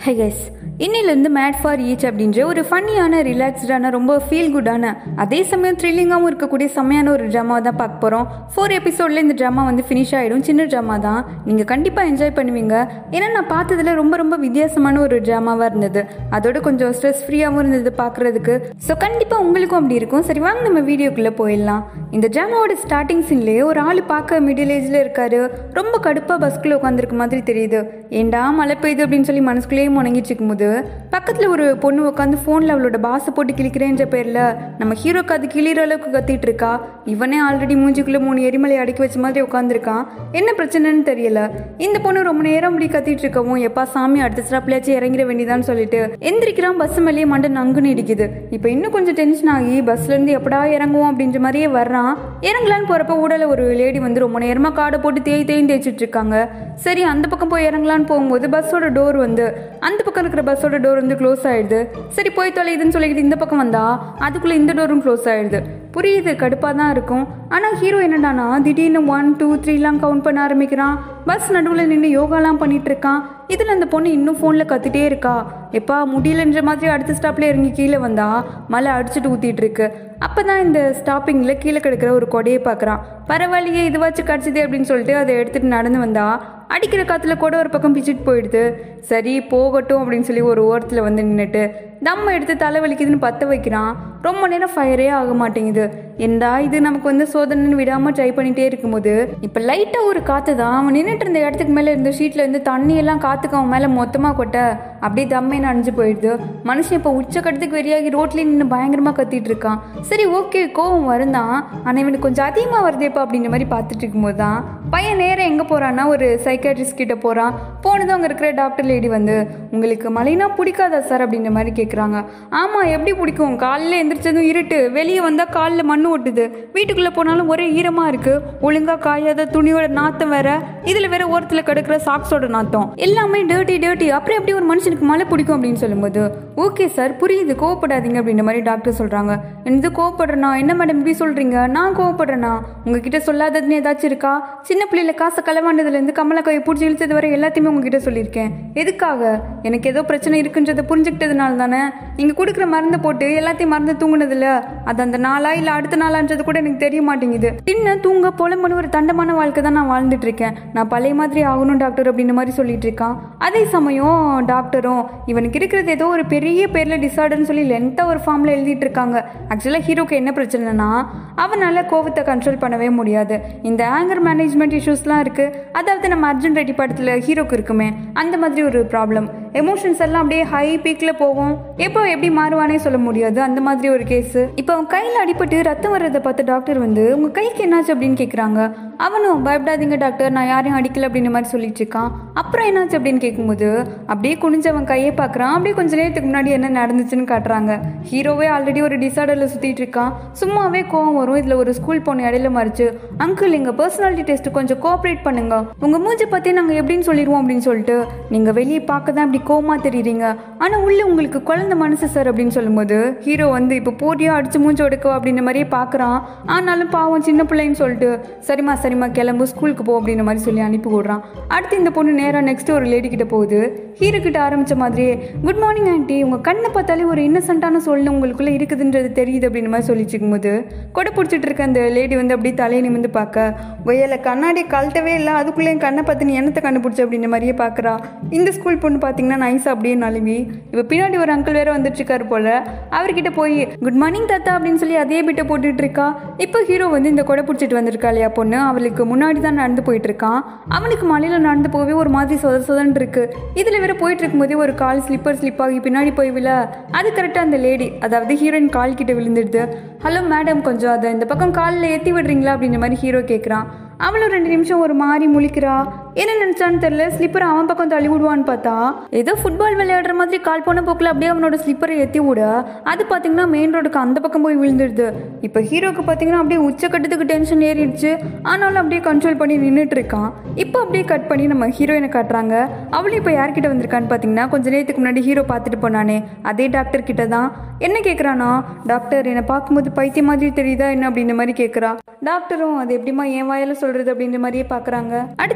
high guys இன்னிலேருந்து made for each அப்படின்ற ஒரு ஃபன்னியான ரிலாக்ஸ்டான ரொம்ப ஃபீல் குட்டான அதே சமயம் த்ரில்லிங்காகவும் இருக்கக்கூடிய செம்மையான ஒரு ட்ராமா தான் பார்க்க போகிறோம் ஃபோர் எபிசோடில் இந்த ட்ராமா வந்து ஃபினிஷ் ஆகிடும் சின்ன ட்ராமா தான் நீங்கள் கண்டிப்பாக என்ஜாய் பண்ணுவீங்க ஏன்னா நான் பார்த்ததுல ரொம்ப ரொம்ப வித்தியாசமான ஒரு ட்ராமாவாக இருந்தது அதோட கொஞ்சம் ஸ்ட்ரெஸ் ஃப்ரீயாகவும் இருந்தது பார்க்குறதுக்கு ஸோ கண்டிப்பாக உங்களுக்கும் அப்படி இருக்கும் சரி வாங்க நம்ம வீடியோக்குள்ளே போயிடலாம் இந்த ட்ராமாவோட ஸ்டார்டிங் சீன்லேயே ஒரு ஆள் பார்க்க மிடில் ஏஜில் இருக்காரு ரொம்ப கடுப்பாக பஸ்க்குள்ளே உட்காந்துருக்க மாதிரி தெரியுது ஏண்டா மழை பெய்யுது அப்படின்னு சொல்லி மனசுக்குள்ளேயே முணங்கிட்டு இருக்கும்போது பக்கத்தில் ஒரு பொண்ணு உட்காந்து ஃபோனில் அவளோட பாசை போட்டு கிழிக்கிறேன்ற பேரில் நம்ம ஹீரோக்கு அது கிளிகிற அளவுக்கு கத்திட்டு இருக்கா இவனே ஆல்ரெடி மூஞ்சிக்குள்ளே மூணு எரிமலை அடக்கி வச்ச மாதிரி உட்காந்துருக்கான் என்ன பிரச்சனைன்னு தெரியல இந்த பொண்ணு ரொம்ப நேரம் அப்படி கத்திட்டு இருக்கவும் எப்பா சாமி அடுத்த ஸ்டாப்லயாச்சும் இறங்கிட வேண்டியதான்னு சொல்லிட்டு எந்திரிக்கிறான் பஸ் மேலேயே மண்டை நங்குன்னு இடிக்குது இப்போ இன்னும் கொஞ்சம் டென்ஷன் ஆகி பஸ்லேருந்து எப்படா இறங்குவோம் அப்படின்ற மாதிரியே வர்றான் இறங்கலான்னு போகிறப்ப ஊடல ஒரு லேடி வந்து ரொம்ப நேரமாக காடை போட்டு தேய் தேய்ன்னு தேய்ச்சிட்டு இருக்காங்க சரி அந்த பக்கம் போய் இறங்கலான்னு போகும்போது பஸ்ஸோட டோர் வந்து அந்த பக்கம் இருக்கிற பஸ்ஸோட டோர் வந்து க்ளோஸ் ஆயிடுது சரி போய் தொலையுதுன்னு சொல்லிக்கிட்டு இந்த பக்கம் வந்தா அதுக்குள்ளே இந்த டோரும் க்ளோஸ் ஆயிடுது புரியுது கடுப்பாக தான் இருக்கும் ஆனால் ஹீரோ என்னடானா திடீர்னு ஒன் டூ த்ரீலாம் கவுண்ட் பண்ண ஆரம்பிக்கிறான் பஸ் நடுவில் நின்று யோகாலாம் பண்ணிட்டு இருக்கான் இதில் அந்த பொண்ணு இன்னும் ஃபோனில் கத்திட்டே இருக்கா எப்பா முடியலன்ற மாதிரி அடுத்த ஸ்டாப்ல இறங்கி கீழே வந்தா மழை அடிச்சுட்டு ஊற்றிட்டு இருக்கு அப்போ தான் இந்த ஸ்டாப்பிங்கில் கீழே கிடக்கிற ஒரு கொடையை பார்க்குறான் பரவாயில்லையே இதுவாச்சும் கிடச்சிது அப்படின்னு சொல்லிட்டு அதை எடுத்துகிட்டு நடந்து வந்தா அடிக்கிற காற்றுல கூட ஒரு பக்கம் பிச்சுட்டு போயிடுது சரி போகட்டும் அப்படின்னு சொல்லி ஒரு ஓரத்தில் வந்து நின்றுட்டு தம்ம எடுத்து தலை வலிக்குதுன்னு பற்ற வைக்கிறான் ரொம்ப நேரம் ஃபயரே ஆக மாட்டேங்குது எந்தா இது நமக்கு வந்து சோதனைன்னு விடாமல் ட்ரை பண்ணிகிட்டே இருக்கும்போது இப்போ லைட்டாக ஒரு காற்று தான் அவன் நின்றுட்டு இருந்த இடத்துக்கு மேலே இருந்த ஷீட்டில் இருந்து தண்ணி எல்லாம் காற்றுக்கு அவன் மேலே மொத்தமாக கொட்ட அப்படியே தம்மே நனைஞ்சு போயிடுது மனுஷன் இப்போ உச்சக்கட்டத்துக்கு வெறியாகி ரோட்லேயே நின்று பயங்கரமாக கத்திட்டு இருக்கான் சரி ஓகே கோவம் வருந்தான் ஆனால் இவனுக்கு கொஞ்சம் அதிகமாக வருதேப்பா அப்படின்ற மாதிரி பார்த்துட்டு இருக்கும்போது தான் பையன் நேரம் எங்கே போகிறான்னா ஒரு சைக்காட்ரிஸ்ட் கிட்ட போகிறான் போனதும் அங்கே இருக்கிற டாக்டர் லேடி வந்து உங்களுக்கு மழைனா பிடிக்காதா சார் அப்படின்ற மாதிரி கேட்குறாங்க ஆமாம் எப்படி பிடிக்கும் காலையில் எந்திரிச்சதும் இருட்டு வெளியே வந்தால் காலில் மண்ணு ஒட்டுது வீட்டுக்குள்ளே போனாலும் ஒரே ஈரமாக இருக்குது ஒழுங்காக காயாத துணியோட நாத்தம் வேற இதில் வேற ஓரத்தில் கிடக்கிற சாக்ஸோட நாத்தம் எல்லாமே டேர்ட்டி டேர்ட்டி அப்புறம் எப்படி ஒரு மனுஷனுக்கு மழை பிடிக்கும் அப்படின்னு சொல்லும்போது ஓகே சார் புரியுது கோவப்படாதீங்க அப்படின்ற மாதிரி டாக்டர் சொல்கிறாங்க என்னது கோவப்படுறேனா என்ன மேடம் இப்படி சொல்கிறீங்க நான் கோவப்படுறேனா உங்ககிட்ட சொல்லாததுன்னு ஏதாச்சும் இருக்கா சின்ன பிள்ளையில காசை களவாண்டதுலேருந்து கமலக்காயை பிடிச்சி இழுத்தது வரை எல்லாத்தையுமே உங்ககிட்ட சொல்லியிருக்கேன் எதுக்காக எனக்கு ஏதோ பிரச்சனை இருக்குன்றதை புரிஞ்சுக்கிட்டதுனால தானே நீங்கள் கொடுக்குற மருந்தை போட்டு எல்லாத்தையும் மறந்து தூங்குனதில்ல அது அந்த நாளா இல்லை அடுத்த நாளான்றது கூட எனக்கு தெரிய மாட்டேங்குது தின்ன தூங்க புலம்புன்னு ஒரு தண்டமான வாழ்க்கை தான் நான் வாழ்ந்துட்டு இருக்கேன் நான் பழைய மாதிரி ஆகணும் டாக்டர் அப்படின்ற மாதிரி சொல்லிட்டு இருக்கான் அதே சமயம் டாக்டரும் இவனுக்கு இருக்கிறது ஏதோ ஒரு பெரிய பேரில் டிசார்டர்னு சொல்லி லென்த்தாக ஒரு ஃபார்மில் எழுதிட்டு இருக்காங்க ஆக்சுவலாக ஹீரோக்கு என்ன பிரச்சனைனா அவனால் கோவத்தை கண்ட்ரோல் பண்ணவே முடியாது இந்த ஆங்கர் மேனேஜ்மெண்ட் இஷ்யூஸ்லாம் இருக்குது அதாவது நம்ம அர்ஜுன் ரெட்டி படத்தில் ஹீரோக்கு இருக்குமே அந்த மாதிரி ஒரு ப்ராப்ளம் எமோஷன்ஸ் எல்லாம் அப்படியே ஹை பீக்கில் போகும் எப்போ எப்படி மாறுவானே சொல்ல முடியாது அந்த மாதிரி ஒரு கேஸு இப்போ அவன் கையில் அடிபட்டு ரத்தம் வர்றதை பார்த்து டாக்டர் வந்து உங்கள் கைக்கு என்னாச்சு அப்படின்னு கேட்குறாங்க அவனும் பயப்படாதீங்க டாக்டர் நான் யாரையும் அடிக்கல அப்படின்ற மாதிரி சொல்லிட்டு இருக்கான் அப்புறம் என்னாச்சு அப்படின்னு கேட்கும்போது அப்படியே குனிஞ்சு அவன் கையை பார்க்குறான் அப்படியே கொஞ்ச நேரத்துக்கு முன்னாடி என்ன நடந்துச்சுன்னு காட்டுறாங்க ஹீரோவே ஆல்ரெடி ஒரு டிசார்டரில் சுற்றிட்டு இருக்கான் சும்மாவே கோவம் வரும் இதில் ஒரு ஸ்கூல் பொண்ணு இடையில மறிச்சு அங்கிள் எங்கள் பர்சனாலிட்டி டெஸ்ட் கொஞ்சம் கோஆப்ரேட் பண்ணுங்க உங்கள் மூஞ்சை பற்றி நாங்கள் எப்படின்னு சொல்லிடுவோம் அப்படின்னு சொல்லிட்டு நீங்கள் வெளியே பார்க்க தான் இப்படி கோமா தெரியுறீங்க ஆனால் உள்ளே உங்களுக்கு குழந்தை மனசு சார் அப்படின்னு சொல்லும்போது ஹீரோ வந்து இப்போ போட்டியா அடிச்சு மூஞ்சி உடைக்கோ அப்படின்ற மாதிரியே பார்க்குறான் ஆனாலும் பாவம் சின்ன பிள்ளைன்னு சொல்லிட்டு சரிம்மா சரிம்மா கிளம்பு ஸ்கூலுக்கு போ அப்படின்ற மாதிரி சொல்லி அனுப்பி விடுறான் அடுத்து இந்த பொண்ணு நேராக நெக்ஸ்ட் ஒரு லேடி கிட்ட போகுது ஹீரோ கிட்ட ஆரம்பிச்ச மாதிரியே குட் மார்னிங் ஆண்டி உங்கள் கண்ணை பார்த்தாலே ஒரு இன்னசென்ட்டான சொல்லு உங்களுக்குள்ளே இருக்குதுன்றது தெரியுது அப்படின்ற மாதிரி சொல்லிச்சுக்கும் போது கொடை பிடிச்சிட்டு இருக்க அந்த லேடி வந்து அப்படியே தலையை நிமிந்து பார்க்க ஒயல கண்ணாடி கழட்டவே இல்லை அதுக்குள்ளே என் கண்ணை பார்த்து நீ என்னத்தை கண்டுபிடிச்ச அப்படின்ற மாதிரியே பார்க்குறா இந்த ஸ்கூல் பொண்ணு பார்த்தீங்கன்னா நைஸாக அப்படியே நழுவி இப்போ பின்னாடி ஒரு அங்கிள் வேற வந்துட்டு இருக்காரு போல அவர்கிட்ட போய் குட் மார்னிங் தாத்தா அப்படின்னு சொல்லி அதே பிட்டை போட்டுட்டு இருக்கா இப்போ ஹீரோ வந்து இந்த கொடை பிடிச்சிட்டு வந்திருக்கா இல்லையா பொண்ணு அவளுக்கு முன்னாடி தான் நடந்து போயிட்டு இருக்கான் அவனுக்கு மலையில நடந்து போகவே ஒரு மாதிரி சொத சொதன்னு இருக்கு இதில் வேற போயிட்டு இருக்கும்போதே ஒரு கால் ஸ்லிப்பர் ஸ்லிப் ஆகி பின்னாடி போய் விழ அது கரெக்டாக அந்த லேடி அதாவது ஹீரோயின் கால் கிட்ட விழுந்துடுது ஹலோ மேடம் கொஞ்சம் அதை இந்த பக்கம் காலில் ஏற்றி விடுறீங்களா அப்படின்ற மாதிரி ஹீரோ கேட்குறான் அவளும் ரெண்டு நிமிஷம் ஒரு மாதிரி முழிக்கிறா என்ன நினச்சான்னு தெரில ஸ்லிப்பரை அவன் பக்கம் தள்ளி விடுவான்னு பார்த்தா ஏதோ ஃபுட்பால் விளையாடுற மாதிரி கால் போன போக்கில் அப்படியே அவனோட ஸ்லிப்பரை ஏற்றி விட அது பார்த்தீங்கன்னா மெயின் ரோடுக்கு அந்த பக்கம் போய் விழுந்துடுது இப்போ ஹீரோக்கு பார்த்தீங்கன்னா அப்படியே உச்சக்கட்டத்துக்கு டென்ஷன் ஏறிடுச்சு ஆனாலும் அப்படியே கண்ட்ரோல் பண்ணி நின்றுட்டு இருக்கான் இப்போ அப்படியே கட் பண்ணி நம்ம ஹீரோயினை காட்டுறாங்க அவளும் இப்போ யார்கிட்ட வந்திருக்கான்னு பார்த்தீங்கன்னா கொஞ்ச நேரத்துக்கு முன்னாடி ஹீரோ பார்த்துட்டு போனானே அதே டாக்டர் கிட்ட தான் என்ன கேட்குறானா டாக்டர் என்னை பார்க்கும்போது பைத்தியம் மாதிரி தெரியுதா என்ன அப்படின்ற மாதிரி கேட்குறா டாக்டரும் அது எப்படிமா என் வாயில சொல்றது அப்படின்ற மாதிரியே பார்க்குறாங்க அடுத்து ஹீரோயின்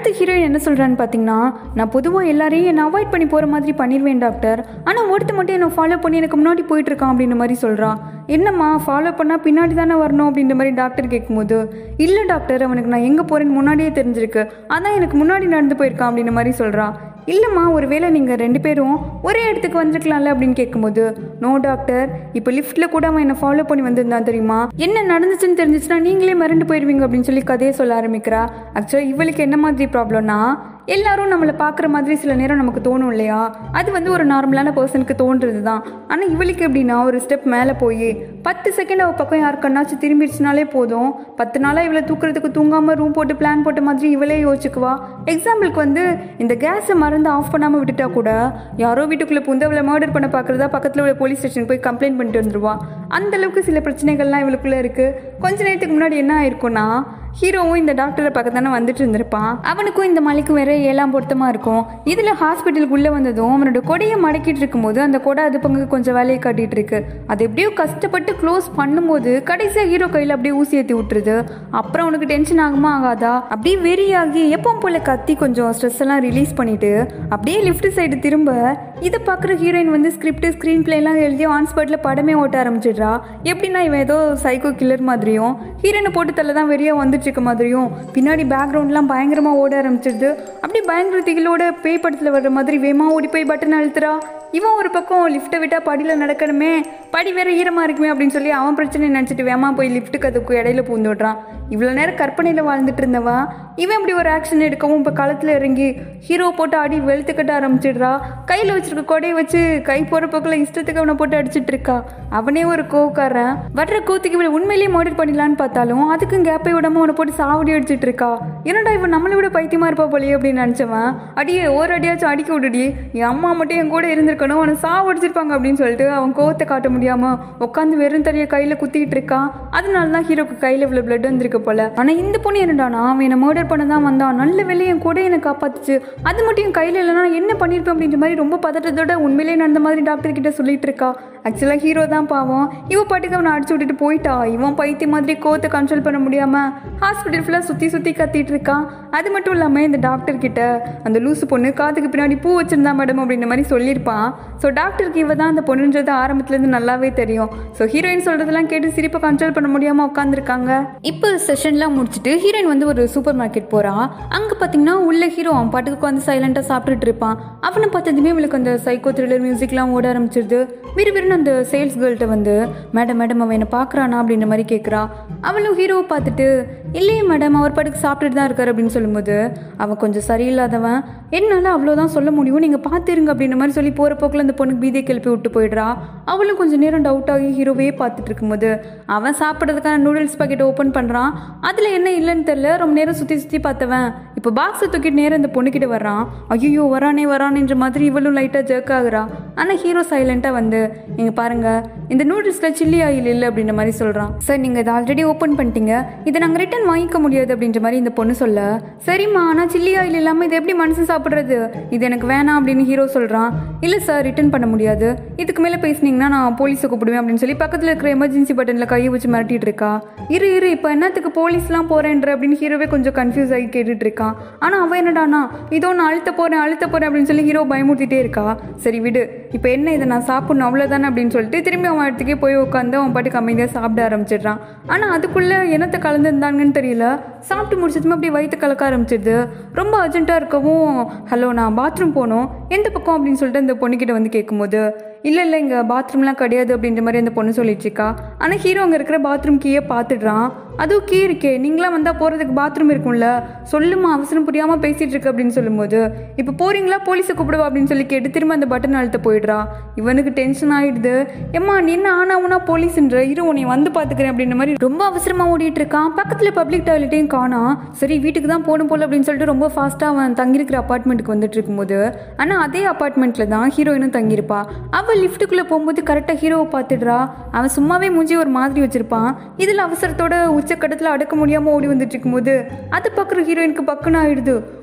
என்ன சொல்கிறான்னு பார்த்தீங்கன்னா நான் பொதுவாக எல்லாரையும் என்னை அவாய்ட் பண்ணி போகிற மாதிரி பண்ணிடுவேன் டாக்டர் ஆனால் ஒருத்த மட்டும் என்னை ஃபாலோ பண்ணி எனக்கு முன்னாடி போயிட்டு இருக்கான் அப்படின்ற மாதிரி சொல்கிறா என்னம்மா ஃபாலோ பண்ணால் பின்னாடி தானே வரணும் அப்படின்ற மாதிரி டாக்டர் கேட்கும்போது இல்லை டாக்டர் அவனுக்கு நான் எங்கே போகிறேன்னு முன்னாடியே தெரிஞ்சிருக்கு அதான் எனக்கு முன்னாடி நடந்து போயிருக்கான் அப்படின்ற மாதிரி சொல்கிறா இல்லைம்மா ஒருவேளை நீங்கள் ரெண்டு பேரும் ஒரே இடத்துக்கு வந்திருக்கலாம்ல அப்படின்னு கேட்கும்போது நோ டாக்டர் இப்போ லிஃப்ட்டில் கூட அவன் என்னை ஃபாலோ பண்ணி வந்திருந்தான் தெரியுமா என்ன நடந்துச்சுன்னு தெரிஞ்சிச்சுன்னா நீங்களே மறந்து போயிடுவீங்க அப்படின்னு சொல்லி கதையை சொல்ல ஆரம்பிக்கிறா ஆக்சுவலாக இவளுக்கு என்ன மாதிரி ப்ராப்ளம்னா எல்லாரும் நம்மளை பார்க்குற மாதிரி சில நேரம் நமக்கு தோணும் இல்லையா அது வந்து ஒரு நார்மலான பர்சனுக்கு தோன்றது தான் ஆனால் இவளுக்கு எப்படின்னா ஒரு ஸ்டெப் மேலே போய் பத்து செகண்ட் அவள் பக்கம் யார் கண்ணாச்சும் திரும்பிடுச்சுனாலே போதும் பத்து நாளாக இவளை தூக்குறதுக்கு தூங்காமல் ரூம் போட்டு பிளான் போட்ட மாதிரி இவளே யோசிச்சுக்குவா எக்ஸாம்பிளுக்கு வந்து இந்த கேஸை மறந்து ஆஃப் பண்ணாமல் விட்டுட்டா கூட யாரோ வீட்டுக்குள்ளே புந்து அவளை மர்டர் பண்ண பார்க்குறதா பக்கத்தில் உள்ள போலீஸ் ஸ்டேஷனுக்கு போய் கம்ப்ளைண்ட் பண்ணிட்டு வந்துருவா அந்த அளவுக்கு சில பிரச்சனைகள்லாம் இவளுக்குள்ளே இருக்குது கொஞ்ச நேரத்துக்கு முன்னாடி என்ன ஆயிருக்கும்னா ஹீரோவும் இந்த டாக்டரை பக்கம் தானே வந்துட்டு இருந்திருப்பான் அவனுக்கும் இந்த மலைக்கும் வேற ஏழாம் பொருத்தமாக இருக்கும் இதில் ஹாஸ்பிட்டலுக்கு உள்ளே வந்ததும் அவனோட கொடையை மடக்கிட்டு இருக்கும்போது அந்த கொடை அது பங்கு கொஞ்சம் வேலையை காட்டிட்டு இருக்கு அது எப்படியோ கஷ்டப்பட்டு க்ளோஸ் பண்ணும்போது கடைசியாக ஹீரோ கையில் அப்படியே ஊசி ஏற்றி விட்டுருது அப்புறம் அவனுக்கு டென்ஷன் ஆகுமா ஆகாதா அப்படியே வெறியாகி எப்பவும் போல கத்தி கொஞ்சம் ஸ்ட்ரெஸ் எல்லாம் ரிலீஸ் பண்ணிட்டு அப்படியே லிஃப்ட் சைடு திரும்ப இதை பார்க்குற ஹீரோயின் வந்து ஸ்கிரிப்ட் ஸ்க்ரீன் பிளேலாம் எழுதி ஆன் ஸ்பாட்டில் படமே ஓட்ட ஆரம்பிச்சிடுறா எப்படின்னா இவன் ஏதோ சைக்கோ கில்லர் மாதிரியும் ஹீரோயினை போட்டு தள்ள தான் வெறியா வந்துட்டு இருக்க மாதிரியும் பின்னாடி பேக்ரவுண்ட்லாம் பயங்கரமாக ஓட ஆரம்பிச்சிடுது அப்படியே பயங்கர திகிலோட பேய் படத்தில் வர்ற மாதிரி வேமா ஓடி போய் பட்டன் அழுத்துறா இவன் ஒரு பக்கம் லிஃப்ட்டை விட்டால் படியில் நடக்கணுமே படி வேற ஈரமாக இருக்குமே அப்படின்னு சொல்லி அவன் பிரச்சனை நினச்சிட்டு வேமா போய் லிஃப்ட்டுக்கு அதுக்கு இடையில பூந்து விடுறான் இவ்வளோ நேரம் கற்பனையில் வாழ்ந்துட்டு இருந்தவா இவன் இப்படி ஒரு ஆக்ஷன் எடுக்கவும் இப்போ களத்தில் இறங்கி ஹீரோ போட்டு அடி வெளுத்து கட்ட ஆரம்பிச்சிடுறா கையில் வச்சிருக்க கொடையை வச்சு கை போகிற பக்கம் இஷ்டத்துக்கு அவனை போட்டு அடிச்சிட்டு இருக்கா அவனே ஒரு கோவக்காரன் வர்ற கூத்துக்கு இவளை உண்மையிலேயே மர்டர் பண்ணிடலான்னு பார்த்தாலும் அதுக்கும் கேப்பை விடாம அவனை போட்டு சாவடி அடிச்சிட்டு இருக்கா என்னடா இவன் நம்மளை விட பைத்தியமா இருப்பா போலயே அப்படின்னு நினச்சவன் அடியே ஒரு அடியாச்சும் அடிக்க விடுடி என் அம்மா மட்டும் என் கூட இருந்திருக்கணும் அவனை சாவடிச்சிருப்பாங்க அப்படின்னு சொல்லிட்டு அவன் கோவத்தை காட்ட முடியாம உட்காந்து வெறும் தரைய கையில குத்திட்டு இருக்கான் அதனால தான் ஹீரோக்கு கையில இவ்வளவு பிளட் வந்திருக்கு போல ஆனா இந்த பொண்ணு என்னடானா அவன் என்ன மர்டர் பண்ண தான் வந்தான் நல்ல வேலையை என் கூட என்னை காப்பாத்துச்சு அது மட்டும் என் கையில இல்லைன்னா நான் என்ன பண்ணிருப்பேன் அப்படின்ற மாதிரி ரொம்ப பதட்டத்தோட உண்மையிலேயே நடந்த மாதிரி டாக்டர் கிட்ட சொல்லிட்டு இருக்கா ஆக்சுவலாக ஹீரோ தான் பாவம் இவ பாட்டுக்கு அவனை அடிச்சு விட்டுட்டு போயிட்டா இவன் பைத்திய மாதிரி கோவத்தை கண்ட்ரோல் பண்ண முடியாம ஹாஸ்பிட்டல் ஃபுல்லாக சுற்றி சுற்றி கத்திட்டு இருக்கான் அது மட்டும் இல்லாமல் இந்த டாக்டர் கிட்ட அந்த லூசு பொண்ணு காதுக்கு பின்னாடி பூ வச்சிருந்தா மேடம் அப்படின்ற மாதிரி சொல்லியிருப்பான் ஸோ டாக்டருக்கு இவ தான் அந்த பொண்ணுன்றது ஆரம்பத்துலேருந்து நல்லாவே தெரியும் ஸோ ஹீரோயின் சொல்கிறதெல்லாம் கேட்டு சிரிப்பை கண்ட்ரோல் பண்ண முடியாமல் உட்காந்துருக்காங்க இப்போ செஷன்லாம் முடிச்சுட்டு ஹீரோயின் வந்து ஒரு சூப்பர் மார்க்கெட் போகிறா அங்கே பார்த்தீங்கன்னா உள்ள ஹீரோ அவன் பாட்டுக்கு உட்காந்து சைலண்டாக சாப்பிட்டுட்டு இருப்பான் அவனை பார்த்ததுமே இவளுக்கு அந்த சைக்கோ த்ரில்லர் மியூசிக்லாம் ஓட ஆரம்பிச்சிருது விறுவிறுன்னு அந்த சேல்ஸ் கேர்ள்கிட்ட வந்து மேடம் மேடம் அவன் என்னை பார்க்குறானா அப்படின்ற மாதிரி கேட்குறா அவளும் ஹீரோவை பார்த்துட்டு இல்லையே மேடம் அவர் பாட்டுக்கு சாப்பிட்டுட்டு தான் இருக்காரு அப்படின்னு சொல்லும்போது அவன் கொஞ்சம் சரியில்லாதவன் என்னால் அவ்வளோதான் சொல்ல முடியும் நீங்கள் பார்த்துருங்க அப்படின்ற மாதிரி சொல்லி போகிற போக்கில் அந்த பொண்ணுக்கு பீதியை கிளப்பி விட்டு போயிடுறா அவளும் கொஞ்சம் நேரம் டவுட் ஆகி ஹீரோவே பார்த்துட்டு இருக்கும்போது அவன் சாப்பிட்றதுக்கான நூடுல்ஸ் பாக்கெட் ஓப்பன் பண்ணுறான் அதில் என்ன இல்லைன்னு தெரில ரொம்ப நேரம் சுற்றி சுற்றி பார்த்தவன் இப்போ பாக்ஸை தூக்கிட்டு நேரம் இந்த பொண்ணுக்கிட்ட வர்றான் ஐயோ வரானே வரானேன்ற மாதிரி இவளும் லைட்டாக ஜர்க் ஆகுறா ஆனால் ஹீரோ சைலண்ட்டாக வந்து நீங்கள் பாருங்கள் இந்த நூடுல்ஸில் சில்லி ஆயில் இல்லை அப்படின்ற மாதிரி சொல்கிறான் சார் நீங்கள் இதை ஆல்ரெடி ஓப்பன் பண்ணிட்டீங்க இதை நாங்கள் ரிட்டன் வாங்கிக்க முடியாது அப்படின்ற மாதிரி இந்த பொண்ணு சொல்ல சரிம்மா ஆனால் சில்லி ஆயில் இல்லாமல் இது எப்படி மனுஷன் சாப்பிட்றது இது எனக்கு வேணாம் அப்படின்னு ஹீரோ சொல்கிறான் இல்லை சார் ரிட்டன் பண்ண முடியாது இதுக்கு மேலே பேசுனீங்கன்னா நான் போலீஸை கூப்பிடுவேன் அப்படின்னு சொல்லி பக்கத்தில் இருக்கிற எமர்ஜென்சி பட்டனில் கையை வச்சு மிரட்டிட்டு இருக்கா இரு இரு இப்போ என்னத்துக்கு போலீஸ்லாம் போகிறேன்ற அப்படின்னு ஹீரோவே கொஞ்சம் கன்ஃபியூஸ் ஆகி கேட்டுட்டு இருக்கான் ஆனால் அவன் என்னடானா இதோ நான் அழுத்த போகிறேன் அழுத்த போகிறேன் அப்படின்னு சொல்லி ஹீரோ பயமுறுத்திட்டே இருக்கா சரி விடு இப்போ என்ன இதை நான் சாப்பிடணும் அவ்வளோதானே அப்படின்னு சொல்லிட்டு திரும்பி அவன் இடத்துக்கே போய் உட்காந்து அவன் பாட்டுக்கு அமைதியாக சாப்பிட ஆரம்பிச்சிடுறான் ஆனால் அதுக்குள்ளே என்னத்தை கலந்துருந்தாங்கன்னு தெரியல சாப்பிட்டு முடிச்சதுமே அப்படியே வயிற்று கலக்க ஆரம்பிச்சிடுது ரொம்ப அர்ஜென்ட்டாக இருக்கவும் ஹலோ நான் பாத்ரூம் போகணும் எந்த பக்கம் அப்படின்னு சொல்லிட்டு அந்த பொண்ணுக்கிட்ட வந்து கேட்கும்போது இல்லை இல்லை இங்கே பாத்ரூம்லாம் கிடையாது அப்படின்ற மாதிரி அந்த பொண்ணு சொல்லிட்டு இருக்கா ஆனால் ஹீரோ அங்கே இருக்கிற பாத்ரூம் கீயே பார்த்துடுறான் அதுவும் கீ இருக்கே நீங்களாம் வந்தால் போகிறதுக்கு பாத்ரூம் இருக்கும்ல சொல்லுமா அவசரம் புரியாமல் பேசிகிட்டு இருக்கு அப்படின்னு சொல்லும்போது இப்போ போறீங்களா போலீஸை கூப்பிடுவா அப்படின்னு சொல்லி கேட்டு திரும்ப அந்த பட்டன் அழுத்த போயிடுறா இவனுக்கு டென்ஷன் ஆயிடுது எம்மா நீ என்ன ஆனாவுனா போலீஸ்ன்ற இரு உன்னை வந்து பார்த்துக்கிறேன் அப்படின்ற மாதிரி ரொம்ப அவசரமாக ஓடிட்டு இருக்கான் பக்கத்தில் பப்ளிக் டாய்லெட்டையும் காணோம் சரி வீட்டுக்கு தான் போகணும் போல அப்படின்னு சொல்லிட்டு ரொம்ப ஃபாஸ்ட்டாக அவன் தங்கியிருக்கிற அப்பார்ட்மெண்ட்டுக்கு வந்துட்டு இருக்கும்போது ஆனால் அதே அப்பார்ட்மெண்ட்டில் தான் ஹீரோயினும் தங்கியிருப்பா அவள் லிஃப்ட்டுக்குள்ளே போகும்போது கரெக்டாக ஹீரோவை பார்த்துடுறா அவன் சும்மாவே மூஞ்சி ஒரு மாதிரி வச்சிருப்பான் இதில் அவசரத்தோட உச்சக்கட்டத்தில் அடக்க முடியாமல் ஓடி வந்துட்டு இருக்கும்போது அது பார்க்குற ஹீரோயினுக்கு பக்குன்னு ஆயிடுது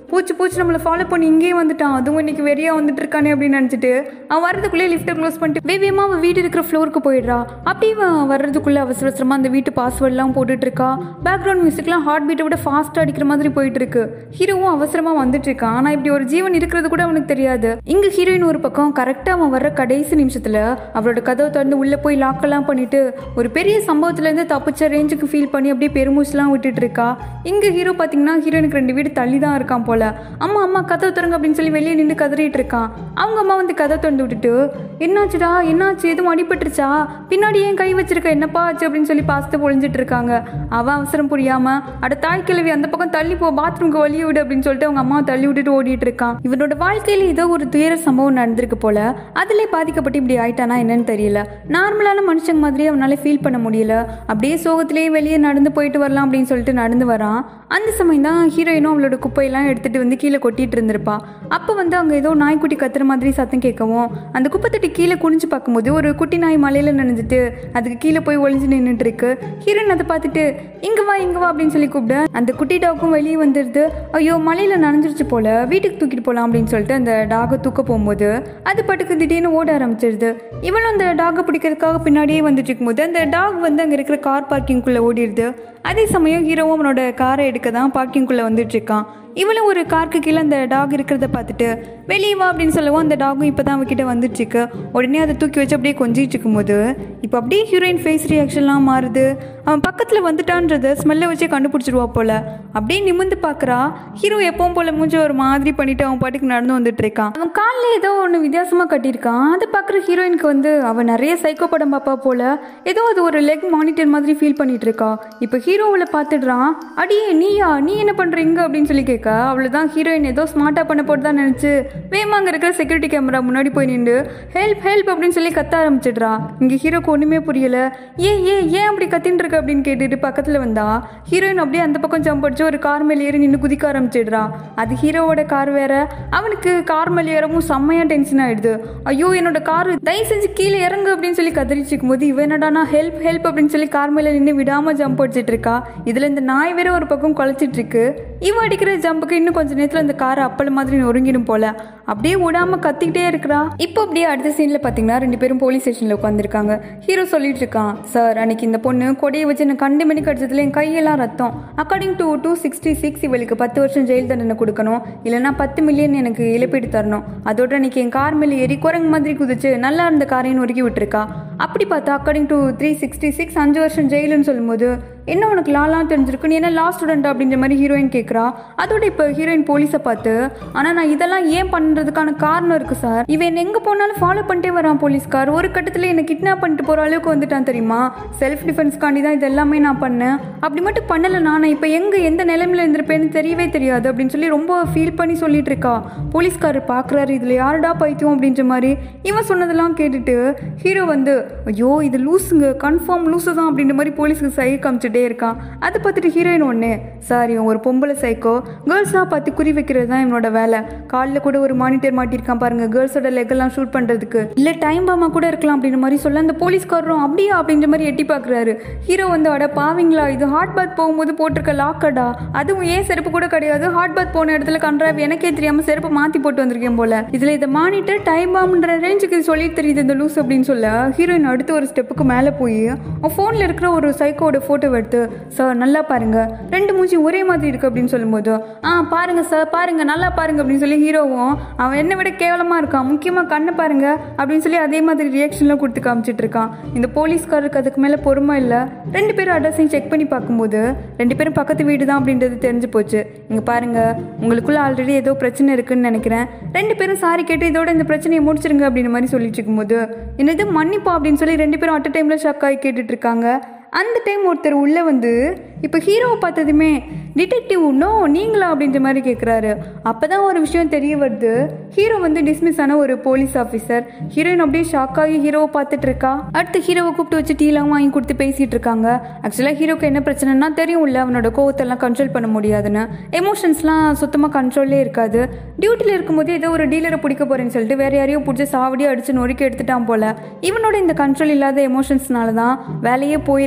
பூச்சி பூச்சி நம்மளை ஃபாலோ பண்ணி இங்கேயே வந்துட்டான் அதுவும் இன்னைக்கு வெறியா வந்துட்டு இருக்கானே அப்படின்னு நினச்சிட்டு அவன் வரதுக்குள்ளே லிஃப்ட்டை க்ளோஸ் பண்ணிட்டு வேவியமா அவன் வீடு இருக்கிற ஃப்ளோருக்கு போயிடுறா அப்படியே அவன் வர்றதுக்குள்ளே அவசர அவசரமாக அந்த வீட்டு பாஸ்வேர்ட்லாம் போட்டுட்டு இருக்கா பேக்ரவுண்ட் மியூசிக்லாம் ஹார்ட் பீட்டை விட ஃபாஸ்ட்டாக அடிக்கிற மாதிரி போயிட்டு இருக்கு ஹீரோவும் அவசரமாக வந்துட்டு இருக்கான் ஆனால் இப்படி ஒரு ஜீவன் இருக்கிறது கூட அவனுக்கு தெரியாது இங்கே ஹீரோயின் ஒரு பக்கம் கரெக்டாக அவன் வர்ற கடைசி நிமிஷத்தில் அவளோட கதவை திறந்து உள்ளே போய் லாக்கெல்லாம் பண்ணிட்டு ஒரு பெரிய சம்பவத்துலேருந்து தப்பிச்ச ரேஞ்சுக்கு ஃபீல் பண்ணி அப்படியே பெருமூச்சுலாம் விட்டுட்டு இருக்கா இங்கே ஹீரோ பார்த்தீங்கன்னா ஹீரோயினுக்கு ரெண்டு வீடு தள்ளி தான் இருக்கான் போல அம்மா அம்மா கதவை திறங்க அப்படின்னு சொல்லி வெளியே நின்று கதறிட்டு இருக்கான் அவங்க அம்மா வந்து கதை திறந்து விட்டுட்டு என்னாச்சுடா என்னாச்சு எதுவும் அடிபட்டுருச்சா பின்னாடி ஏன் கை வச்சிருக்க என்னப்பா ஆச்சு அப்படின்னு சொல்லி பார்த்து பொழிஞ்சிட்டு இருக்காங்க அவன் அவசரம் புரியாம அட தாய் கிழவி அந்த பக்கம் தள்ளி போ பாத்ரூம்க்கு வழிய விடு அப்படின்னு சொல்லிட்டு அவங்க அம்மா தள்ளி விட்டுட்டு ஓடிட்டு இருக்கான் இவனோட வாழ்க்கையில ஏதோ ஒரு துயர சம்பவம் நடந்திருக்கு போல அதிலே பாதிக்கப்பட்டு இப்படி ஆயிட்டானா என்னன்னு தெரியல நார்மலான மனுஷங்க மாதிரி அவனால ஃபீல் பண்ண முடியல அப்படியே சோகத்திலேயே வெளியே நடந்து போயிட்டு வரலாம் அப்படின்னு சொல்லிட்டு நடந்து வரான் அந்த சமயம் தான் ஹீரோயினும் அவளோட குப்பையெல்லாம் எடுத்துட்டு வந்து கீழே கொட்டிட்டு இருந்திருப்பா அப்போ வந்து அங்கே ஏதோ நாய்க்குட்டி கத்துற மாதிரி சத்தம் கேட்கவும் அந்த குப்பை தட்டி கீழே குனிஞ்சு பார்க்கும்போது ஒரு குட்டி நாய் மலையில நனைஞ்சிட்டு அதுக்கு கீழே போய் ஒளிஞ்சு நின்றுட்டு இருக்கு ஹீரோயின் அதை பார்த்துட்டு இங்க வா இங்க வா அப்படின்னு சொல்லி கூப்பிட அந்த குட்டி டாக்கும் வெளியே வந்துடுது ஐயோ மலையில நனைஞ்சிருச்சு போல வீட்டுக்கு தூக்கிட்டு போகலாம் அப்படின்னு சொல்லிட்டு அந்த டாகை தூக்க போகும்போது அது பாட்டுக்கு திடீர்னு ஓட ஆரம்பிச்சிருது இவளும் அந்த டாகை பிடிக்கிறதுக்காக பின்னாடியே வந்துட்டு இருக்கும்போது அந்த டாக் வந்து அங்கே இருக்கிற கார் பார்க்கிங்குள்ளே ஓடிடுது அதே சமயம் ஹீரோவும் அவனோட காரை எடுக்க தான் பார்க்கிங்குள்ளே வந்துட்டு இருக்கான் இவளும் ஒரு காருக்கு கீழே அந்த டாக் இருக்கிறத பார்த்துட்டு வெளியே வா அப்படின்னு சொல்லவும் அந்த டாகும் இப்போ தான் அவகிட்ட வந்துட்டு இருக்கு உடனே அதை தூக்கி வச்சு அப்படியே கொஞ்சிட்டு இருக்கும்போது இப்போ அப்படியே ஹீரோயின் ஃபேஸ் ரியாக்ஷன்லாம் மாறுது அவன் பக்கத்தில் வந்துட்டான்றத ஸ்மெல்லை வச்சே கண்டுபிடிச்சிருவா போல அப்படியே நிமிந்து பார்க்குறா ஹீரோ எப்பவும் போல மூஞ்சி ஒரு மாதிரி பண்ணிட்டு அவன் பாட்டுக்கு நடந்து வந்துட்டு இருக்கான் அவன் காலில் ஏதோ ஒன்று வித்தியாசமாக கட்டியிருக்கான் அதை பார்க்குற ஹீரோயினுக்கு வந்து அவன் நிறைய சைக்கோ படம் பாப்பா போல ஏதோ அது ஒரு லெக் மானிட்டர் மாதிரி ஃபீல் பண்ணிட்டு இருக்கா இப்போ ஹீரோவில் பார்த்துடுறான் அடியே நீயா நீ என்ன பண்ணுற இங்க அப்படின்னு சொல்லி கேட்க அவ்வளோதான் ஹீரோயின் ஏதோ ஸ்மார்ட்டாக பண்ண போட்டு தான் நினச்சி வேமா அங்கே இருக்கிற செக்யூரிட்டி கேமரா முன்னாடி போய் நின்று ஹெல்ப் ஹெல்ப் அப்படின்னு சொல்லி கத்த ஆரம்பிச்சிடுறா இங்கே ஹீரோக்கு ஒன்றுமே புரியல ஏன் ஏன் ஏன் அப்படி கத்தின்னு இருக்க அப்படின்னு கேட்டுட்டு பக்கத்தில் வந்தா ஹீரோயின் அப்படியே அந்த பக்கம் ஜம்ப் அடிச்சு ஒரு கார் மேலே ஏறி நின்று குதிக்க ஆரம்பிச்சிடுறா அது ஹீரோவோட கார் வேற அவனுக்கு கார் மேலே ஏறவும் செம்மையாக டென்ஷன் ஆயிடுது ஐயோ என்னோட கார் தயவு செஞ்சு கீழே இறங்கு அப்படின்னு சொல்லி கதறிச்சு இருக்கும்போது இவன் என்னடானா ஹெல்ப் ஹெல்ப் அப்படின்னு சொல்லி கார் மேலே நின்று விடாமல் ஜம்ப் அடிச்சிட்டு இருக்கா இதில் இந்த நாய் வேற ஒரு பக்கம் குலைச்சிட்டு இருக்கு இவன் அடிக்கிற ஜம்புக்கு இன்னும் கொஞ்ச நேரத்தில் அந்த கார் அப்பல் மாதிரி நொறுங்கிடும் போல அப்படியே விடாம கத்திக்கிட்டே இருக்கிறா இப்போ அப்படியே அடுத்த சீனில் பார்த்தீங்கன்னா ரெண்டு பேரும் போலீஸ் ஸ்டேஷனில் உட்காந்துருக்காங்க ஹீரோ சொல்லிட்டு இருக்கான் சார் அன்னைக்கு இந்த பொண்ணு கொடையை வச்சு எனக்கு கண்டு மணி கடிச்சதுல என் கையெல்லாம் ரத்தம் according to two sixty six இவளுக்கு பத்து வருஷம் ஜெயில் தண்டனை கொடுக்கணும் இல்லைன்னா பத்து மில்லியன் எனக்கு இழப்பீடு தரணும் அதோட அன்னைக்கு என் கார் மேலே ஏறி குரங்கு மாதிரி குதிச்சு நல்லா இருந்த காரையும் நொறுக்கி விட்டுருக்கா அப்படி பார்த்தா according to three sixty six அஞ்சு வருஷம் ஜெயிலுன்னு சொல்லும்போது என்ன உனக்கு லாலாம் தெரிஞ்சிருக்கு நீ என்ன லா ஸ்டூடெண்ட் அப்படின்ற மாதிரி ஹீரோயின் கேட்குறா அதோட இப்போ ஹீரோயின் போலீஸை பார்த்து ஆனால் நான் இதெல்லாம் ஏன் பண்ணுறதுக்கான காரணம் இருக்குது சார் இவன் எங்கே போனாலும் ஃபாலோ பண்ணிட்டே வரான் போலீஸ்கார் ஒரு கட்டத்தில் என்னை கிட்னாப் பண்ணிட்டு போகிற அளவுக்கு வந்துட்டான் தெரியுமா செல்ஃப் டிஃபென்ஸ்க்காண்டி தான் இது எல்லாமே நான் பண்ணேன் அப்படி மட்டும் பண்ணலை நான் இப்போ எங்கே எந்த நிலைமையில் இருந்திருப்பேன்னு தெரியவே தெரியாது அப்படின்னு சொல்லி ரொம்ப ஃபீல் பண்ணி சொல்லிட்டு இருக்கா போலீஸ்காரர் பார்க்குறாரு இதில் யாருடா பைத்தியம் அப்படின்ற மாதிரி இவன் சொன்னதெல்லாம் கேட்டுட்டு ஹீரோ வந்து ஐயோ இது லூஸுங்க கன்ஃபார்ம் லூஸு தான் அப்படின்ற மாதிரி போலீஸுக்கு சை காமிச்சிட்டே இருக்கான் அதை பார்த்துட்டு ஹீரோயின் ஒன்று சார் இவன் ஒரு பொம்பளை சைக்கோ கேர்ள்ஸாக பார்த்து குறி வைக்கிறது தான் இவனோட வேலை காலில் கூட ஒரு மானிட்டர் மாட்டியிருக்கான் பாருங்க கேர்ள்ஸோட லெக் எல்லாம் ஷூட் பண்ணுறதுக்கு இல்லை டைம் பாமா கூட இருக்கலாம் அப்படின்ற மாதிரி சொல்ல அந்த போலீஸ்காரரும் அப்படியா அப்படின்ற மாதிரி எட்டி பார்க்குறாரு ஹீரோ வந்து அட பாவீங்களா இது ஹாட் பாத் போகும்போது போட்டிருக்க லாக்கடா அதுவும் ஏன் செருப்பு கூட கிடையாது ஹாட் பாத் போன இடத்துல கன்றாவி எனக்கே தெரியாமல் செருப்பு மாற்றி போட்டு வந்திருக்கேன் போல இதில் இதை மானிட்டர் டைம் பாம்ன்ற ரேஞ்சுக்கு இது சொல்லி தெரியுது இந்த லூஸ் அப்படின்னு சொல்ல ஹீரோயின் அடுத்து ஒரு ஸ்டெப்புக்கு மேலே போய் ஃபோனில் இருக்கிற ஒரு சைக்கோட ஃபோட்டோ எடுத்து சார் நல்லா பாருங்க ரெண்டு மூஞ்சி ஒரே மாதிரி இருக்கு அப்படின்னு சொல்லும்போது ஆ பாருங்க சார் பாருங்க நல்லா பாருங்க அப்படின்னு சொல்லி ஹீரோவும் அவன் என்னை விட கேவலமாக இருக்கான் முக்கியமாக கண்ணை பாருங்க அப்படின்னு சொல்லி அதே மாதிரி ரியாக்ஷன்லாம் கொடுத்து காமிச்சிட்டு இருக்கான் இந்த போலீஸ்காரருக்கு அதுக்கு மேலே பொறுமை இல்லை ரெண்டு பேரும் அட்ரஸையும் செக் பண்ணி பார்க்கும்போது ரெண்டு பேரும் பக்கத்து வீடு தான் அப்படின்றது தெரிஞ்சு போச்சு இங்கே பாருங்க உங்களுக்குள்ள ஆல்ரெடி ஏதோ பிரச்சனை இருக்குன்னு நினைக்கிறேன் ரெண்டு பேரும் சாரி கேட்டு இதோட இந்த பிரச்சனையை முடிச்சிருங்க அப்படின்ற மாதிரி சொல்லிட்டு இருக்கும்போது என்னது மன்னிப்பா அப்படின்னு சொல்லி ரெண்டு பேரும் அட் டைமில் ஷாக் ஆகி கேட்டுட்டு இருக்காங்க அந்த டைம் ஒருத்தர் உள்ளே வந்து இப்போ ஹீரோவை பார்த்ததுமே டிடெக்டிவ் நோ நீங்களா அப்படின்ற மாதிரி கேட்குறாரு அப்போ தான் ஒரு விஷயம் தெரிய வருது ஹீரோ வந்து டிஸ்மிஸ் ஆன ஒரு போலீஸ் ஆஃபீஸர் ஹீரோயின் அப்படியே ஷாக் ஆகி ஹீரோவை பார்த்துட்டு இருக்கா அடுத்து ஹீரோவை கூப்பிட்டு வச்சு டீலாம் வாங்கி கொடுத்து பேசிட்டு இருக்காங்க ஆக்சுவலாக ஹீரோக்கு என்ன பிரச்சனைனா தெரியும்ல அவனோட கோவத்தெல்லாம் கண்ட்ரோல் பண்ண முடியாதுன்னு எமோஷன்ஸ்லாம் சுத்தமாக கண்ட்ரோல்லே இருக்காது டியூட்டியில் இருக்கும்போது ஏதோ ஒரு டீலரை பிடிக்க போறேன்னு சொல்லிட்டு வேற யாரையும் பிடிச்சி சாவடியாக அடிச்சு நொறுக்கி எடுத்துட்டான் போல இவனோட இந்த கண்ட்ரோல் இல்லாத எமோஷன்ஸ்னால தான் வேலையே போயிருக்கு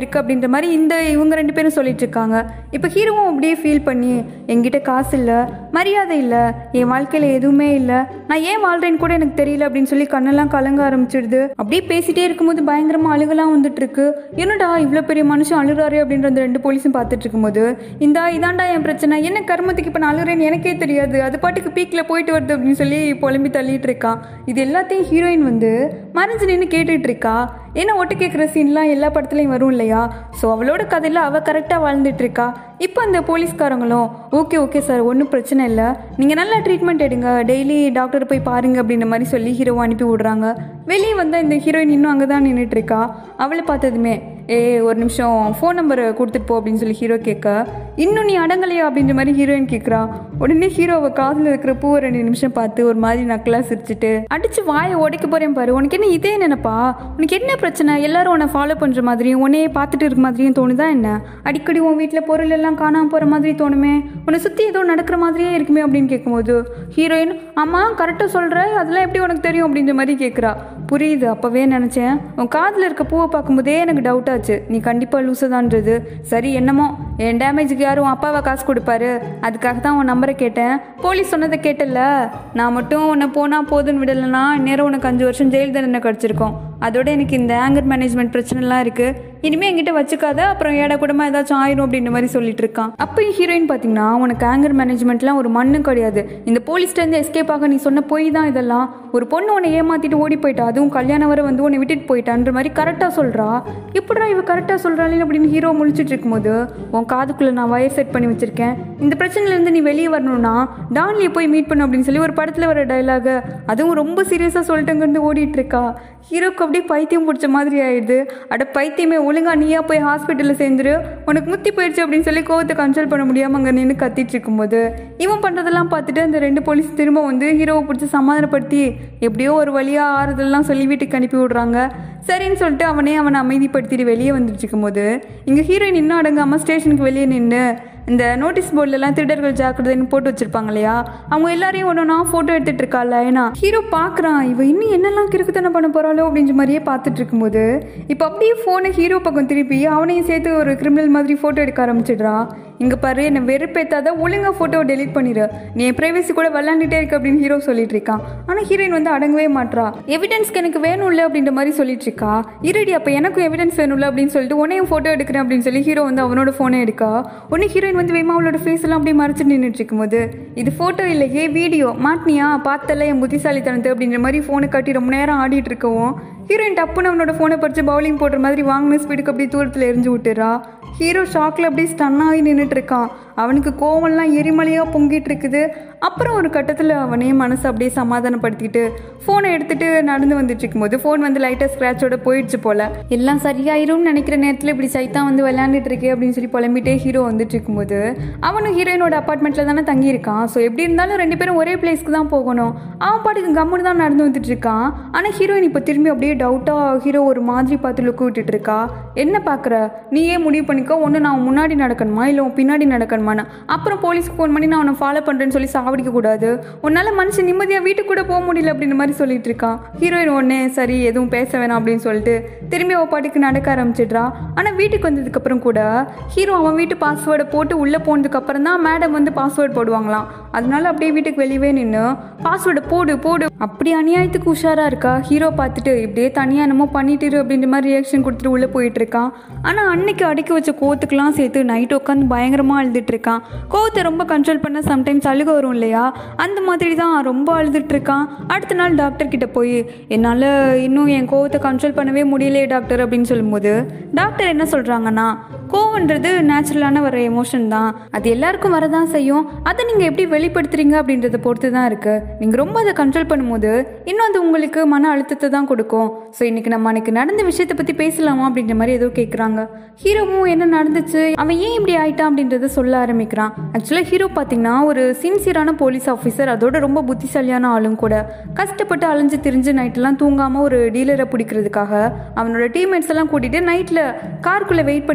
இருக்கு அப்படின்ற மாதிரி இந்த இவங்க ரெண்டு பேரும் சொல்லிட்டு இருக்காங்க இப்போ ஹீரோவும் அப்படியே ஃபீல் பண்ணி என்கிட்ட காசு இல்லை மரியாதை இல்லை என் வாழ்க்கையில் எதுவுமே இல்லை நான் ஏன் வாழ்றேன்னு கூட எனக்கு தெரியல அப்படின்னு சொல்லி கண்ணெல்லாம் கலங்க ஆரம்பிச்சிடுது அப்படியே பேசிட்டே இருக்கும்போது பயங்கரமாக அழுகலாம் வந்துட்டு இருக்கு என்னடா இவ்வளோ பெரிய மனுஷன் அழுறாரு அப்படின்ற அந்த ரெண்டு போலீஸும் பார்த்துட்டு இருக்கும்போது இந்த இதாண்டா என் பிரச்சனை என்ன கர்மத்துக்கு இப்போ நான் அழுறேன்னு எனக்கே தெரியாது அது பாட்டுக்கு பீக்கில் போயிட்டு வருது அப்படின்னு சொல்லி புலம்பி தள்ளிட்டு இருக்கான் இது எல்லாத்தையும் ஹீரோயின் வந்து மறைஞ்சு நின்று கேட்டுட்டு இருக்கா ஏன்னா ஒட்டு கேட்குற சீன்லாம் எல்லா படத்துலையும் வரும் இல்லையா ஸோ அவளோட கதையில் அவள் கரெக்டாக வாழ்ந்துட்டு இருக்கா இப்போ அந்த போலீஸ்காரங்களும் ஓகே ஓகே சார் ஒன்றும் பிரச்சனை இல்லை நீங்கள் நல்லா ட்ரீட்மெண்ட் எடுங்க டெய்லி டாக்டர் போய் பாருங்க அப்படின்ற மாதிரி சொல்லி ஹீரோவை அனுப்பி விடுறாங்க வெளியே வந்த இந்த ஹீரோயின் இன்னும் அங்கே தான் நின்றுட்டு இருக்கா அவளை பார்த்ததுமே ஏ ஒரு நிமிஷம் ஃபோன் நம்பரை கொடுத்துட்டு போ அப்படின்னு சொல்லி ஹீரோ கேட்க இன்னும் நீ அடங்கலையா அப்படின்ற மாதிரி ஹீரோயின் கேட்குறா உடனே ஹீரோவை காதில் இருக்கிற பூவை ரெண்டு நிமிஷம் பார்த்து ஒரு மாதிரி நக்கலாக சிரிச்சிட்டு அடிச்சு வாயை உடைக்க போறேன் பாரு உனக்கு என்ன இதே நினைப்பா உனக்கு என்ன பிரச்சனை எல்லாரும் உன்னை ஃபாலோ பண்ணுற மாதிரியும் உன்னையே பார்த்துட்டு இருக்க மாதிரியும் தோணுதா என்ன அடிக்கடி உன் வீட்டில் பொருள் எல்லாம் காணாமல் போகிற மாதிரி தோணுமே உன்னை சுற்றி ஏதோ நடக்கிற மாதிரியே இருக்குமே அப்படின்னு கேட்கும்போது ஹீரோயின் ஆமாம் கரெக்டாக சொல்கிற அதெல்லாம் எப்படி உனக்கு தெரியும் அப்படின்ற மாதிரி கேட்குறா புரியுது அப்போவே நினச்சேன் உன் காதில் இருக்க பூவை பார்க்கும்போதே எனக்கு டவுட் ஆச்சு நீ கண்டிப்பாக லூசுதான்றது சரி என்னமோ என் டேமேஜுக்கு யாரும் உன் அப்பாவை காசு கொடுப்பாரு அதுக்காக தான் உன் நம்பரை கேட்டேன் போலீஸ் சொன்னதை கேட்டல நான் மட்டும் உன்னை போனால் போதுன்னு விடலைன்னா நேரம் உனக்கு அஞ்சு வருஷம் ஜெயில் தண்டனை கிடச்சிருக்கோம் அதோட எனக்கு இந்த ஆங்கர் மேனேஜ்மெண்ட் பிரச்சனைலாம் இருக்குது இனிமேல் என்கிட்ட வச்சுக்காத அப்புறம் ஏடா கூடமா ஏதாச்சும் ஆயிரும் அப்படின்ற மாதிரி சொல்லிட்டு இருக்கான் அப்போ ஹீரோயின் பார்த்தீங்கன்னா உனக்கு ஆங்கர் மேனேஜ்மெண்ட்லாம் ஒரு மண்ணும் கிடையாது இந்த போலீஸ்லேருந்து எஸ்கேப் ஆக நீ சொன்ன பொய் தான் இதெல்லாம் ஒரு பொண்ணு உன்னை ஏமாத்திட்டு ஓடி போயிட்டா அதுவும் கல்யாணம் வரை வந்து உன்னை விட்டுட்டு போயிட்டான்ற மாதிரி கரெக்டாக சொல்கிறா எப்படா இவ கரெக்டாக சொல்கிறாளே அப்படின்னு ஹீரோ முழிச்சிட்டு இருக்கும்போது உன் காதுக்குள்ளே நான் வயர் செட் பண்ணி வச்சிருக்கேன் இந்த பிரச்சனையிலேருந்து நீ வெளியே வரணும்னா டான்லியை போய் மீட் பண்ணு அப்படின்னு சொல்லி ஒரு படத்தில் வர டைலாக அதுவும் ரொம்ப சீரியஸாக சொல்லிட்டேங்கிறது ஓடிட்டு இருக்கா ஹீரோக்கு அப்படியே பைத்தியம் பிடிச்ச மாதிரி ஆயிடுது அட பைத்தியமே ஒழுங்கா நீயா போய் ஹாஸ்பிட்டலில் சேர்ந்துரு உனக்கு முத்தி போயிடுச்சு அப்படின்னு சொல்லி கோவத்தை கன்சல்ட் பண்ண முடியாமல் அங்கே நின்று கத்திட்டு இருக்கும்போது இவன் பண்ணுறதெல்லாம் பார்த்துட்டு அந்த ரெண்டு போலீஸ் திரும்ப வந்து ஹீரோவை பிடிச்சி சமாதானப்படுத்தி எப்படியோ ஒரு வழியாக ஆறுதல்லாம் சொல்லி வீட்டுக்கு அனுப்பி விடுறாங்க சரின்னு சொல்லிட்டு அவனே அவனை அமைதிப்படுத்திட்டு வெளியே வந்துட்டு இருக்கும்போது இங்கே ஹீரோயின் இன்னும் அடங்காமல் ஸ்டேஷனுக்கு வெளியே நின்று இந்த நோட்டீஸ் போர்டிலலாம் திருடர்கள் ஜாக்கிரதைன்னு போட்டு வச்சிருப்பாங்க இல்லையா அவங்க எல்லாரையும் ஒன்று ஒன்றா ஃபோட்டோ எடுத்துட்டு இருக்காள் ஏன்னா ஹீரோ பார்க்குறான் இவ இன்னும் என்னெல்லாம் கிறுக்குத்தனை பண்ண போகிறாளோ அப்படின்ற மாதிரியே பார்த்துட்டு இருக்கும்போது இப்போ அப்படியே ஃபோனை ஹீரோ பக்கம் திருப்பி அவனையும் சேர்த்து ஒரு கிரிமினல் மாதிரி ஃபோட்டோ எடுக்க ஆரம்பிச்சிடுறா இங்கே பாரு என்னை வெறுப்பேத்தாத ஒழுங்காக ஃபோட்டோவை டெலீட் பண்ணிடு நீ என் ப்ரைவசி கூட விளாண்டுட்டே இருக்க அப்படின்னு ஹீரோ சொல்லிட்டு இருக்கான் ஆனால் ஹீரோயின் வந்து அடங்கவே மாட்றா எவிடன்ஸ்க்கு எனக்கு வேணும்ல அப்படின்ற மாதிரி சொல்லிட்டு இருக்கா இருடி அப்போ எனக்கும் எவிடன்ஸ் வேணும்ல அப்படின்னு சொல்லிட்டு உன்னையும் ஃபோட்டோ எடுக்கிறேன் அப்படின்னு சொல்லி ஹீரோ வந்து அவனோட ஃபோனை எடுக்கா உடனே ஹீரோயின் வந்து வேமா அவளோட ஃபேஸ் எல்லாம் அப்படியே மறைச்சிட்டு நின்றுட்டு இருக்கும்போது இது ஃபோட்டோ இல்லையே வீடியோ மாட்டினியா பார்த்தல என் புத்திசாலித்தனத்தை அப்படின்ற மாதிரி ஃபோனை காட்டி ரொம்ப நேரம் ஆடிட்டு இருக்கவும் ஹீரோயின் டப்புன்னு அவனோட ஃபோனை பறிச்சு பவுலிங் போடுற மாதிரி வாங்கின ஸ்பீடுக்கு அப்படியே தூரத்தில் எரிஞ்சு விட்டுறா ஹீரோ ஷாக்கில் அப்படியே ஸ்டன் ஆகி நின்றுட்டு இருக்கான் அவனுக்கு கோவம்லாம் எரிமலையாக பொங்கிட்டு இருக்குது அப்புறம் ஒரு கட்டத்தில் அவனே மனசை அப்படியே சமாதானப்படுத்திட்டு ஃபோனை எடுத்துட்டு நடந்து வந்துட்டு இருக்கும்போது ஃபோன் வந்து லைட்டாக ஸ்க்ராட்சோட போயிடுச்சு போல எல்லாம் சரியாயிரும்னு நினைக்கிற நேரத்தில் இப்படி சைத்தான் வந்து விளையாண்டுட்டு இருக்கே அப்படின்னு சொல்லி புலம்பிட்டே ஹீரோ வந்துட்டு இருக்கும்போது அவனும் ஹீரோயினோட அப்பார்ட்மெண்ட்டில் தானே தங்கியிருக்கான் ஸோ எப்படி இருந்தாலும் ரெண்டு பேரும் ஒரே பிளேஸ்க்கு தான் போகணும் அவன் பாட்டுக்கு கம்முன்னு தான் நடந்து வந்துட்டு இருக்கான் ஆனால் ஹீரோயின் இப்போ திரும்பி அப்படியே டவுட்டாக ஹீரோ ஒரு மாதிரி பார்த்து லுக்கு விட்டுட்டு இருக்கா என்ன பார்க்குற நீயே முடிவு பண்ணிக்கோ ஒன்று நான் உன் முன்னாடி நடக்கணுமா இல்லை உன் பின்னாடி நடக்கணுமான்னு அப்புறம் போலீஸ்க்கு ஃபோன் பண்ணி நான் அவனை ஃபாலோ பண்ணுறேன்னு சொல்லி சாவடிக்க கூடாது உன்னால் மனுஷன் நிம்மதியாக வீட்டுக்கு கூட போக முடியல அப்படின்ற மாதிரி சொல்லிட்டு இருக்கான் ஹீரோயின் உடனே சரி எதுவும் பேச வேணாம் அப்படின்னு சொல்லிட்டு திரும்பி அவள் பாட்டுக்கு நடக்க ஆரம்பிச்சிடுறா ஆனால் வீட்டுக்கு வந்ததுக்கப்புறம் கூட ஹீரோ அவன் வீட்டு பாஸ்வேர்டை போட்டு உள்ளே போனதுக்கப்புறம் தான் மேடம் வந்து பாஸ்வேர்டு போடுவாங்களாம் அதனால அப்படியே வீட்டுக்கு வெளியவே நின்று பாஸ்வேர்டை போடு போடு அப்படி அநியாயத்துக்கு உஷாராக இருக்கா ஹீரோ பார்த்துட்டு இப்படியே தனியாக என்னமோ பண்ணிட்டு இரு அப்படின்ற மாதிரி ரியாக்ஷன் கொடுத்துட்டு உள்ளே போயிட்டு இருக்கான் ஆனால் அன்னைக்கு அடக்கி வச்ச கோத்துக்கெல்லாம் சேர்த்து நைட் உட்காந்து பயங்கரமாக அழுதுட்டு இருக்கான் கோவத்தை ரொம்ப கண்ட்ரோல் பண்ண சம்டைம்ஸ் அழுக வரும் இல்லையா அந்த மாதிரி தான் ரொம்ப அழுதுட்டு இருக்கான் அடுத்த நாள் டாக்டர் கிட்ட போய் என்னால் இன்னும் என் கோவத்தை கண்ட்ரோல் பண்ணவே முடியலையே டாக்டர் அப்படின்னு சொல்லும்போது டாக்டர் என்ன சொல்கிறாங்கன்னா கோவன்றது நேச்சுரலான வர எமோஷன் தான் அது எல்லாருக்கும் வரதான் செய்யும் அதை நீங்கள் எப்படி வெளிப்படுத்துறீங்க அப்படின்றத பொறுத்து தான் இருக்கு நீங்கள் ரொம்ப அதை கண்ட்ரோல் பண்ணும்போது இன்னும் அது உங்களுக்கு மன அழுத்தத்தை தான் கொடுக்கும் ஸோ இன்னைக்கு நம்ம அன்னைக்கு நடந்த விஷயத்தை பற்றி பேசலாமா அப்படின்ற மாதிரி ஏதோ கேட்குறாங்க ஹீரோவும் என்ன நடந்துச்சு அவன் ஏன் இப்படி ஆயிட்டான் அப்படின்றத சொல்ல ஆரம்பிக்கிறான் ஆக்சுவலாக ஹீரோ பார்த்தீங்கன்னா ஒரு சின்சியரான போலீஸ் ஆஃபீஸர் அதோட ரொம்ப புத்திசாலியான ஆளும் கூட கஷ்டப்பட்டு அலைஞ்சு திரிஞ்சு நைட்டெல்லாம் தூங்காமல் ஒரு டீலரை பிடிக்கிறதுக்காக அவனோட டீம்மேட்ஸ் எல்லாம் கூட்டிகிட்டு நைட்டில் காருக்குள்ளே வெயிட் பண்ணிட்டு இருக்கும்போது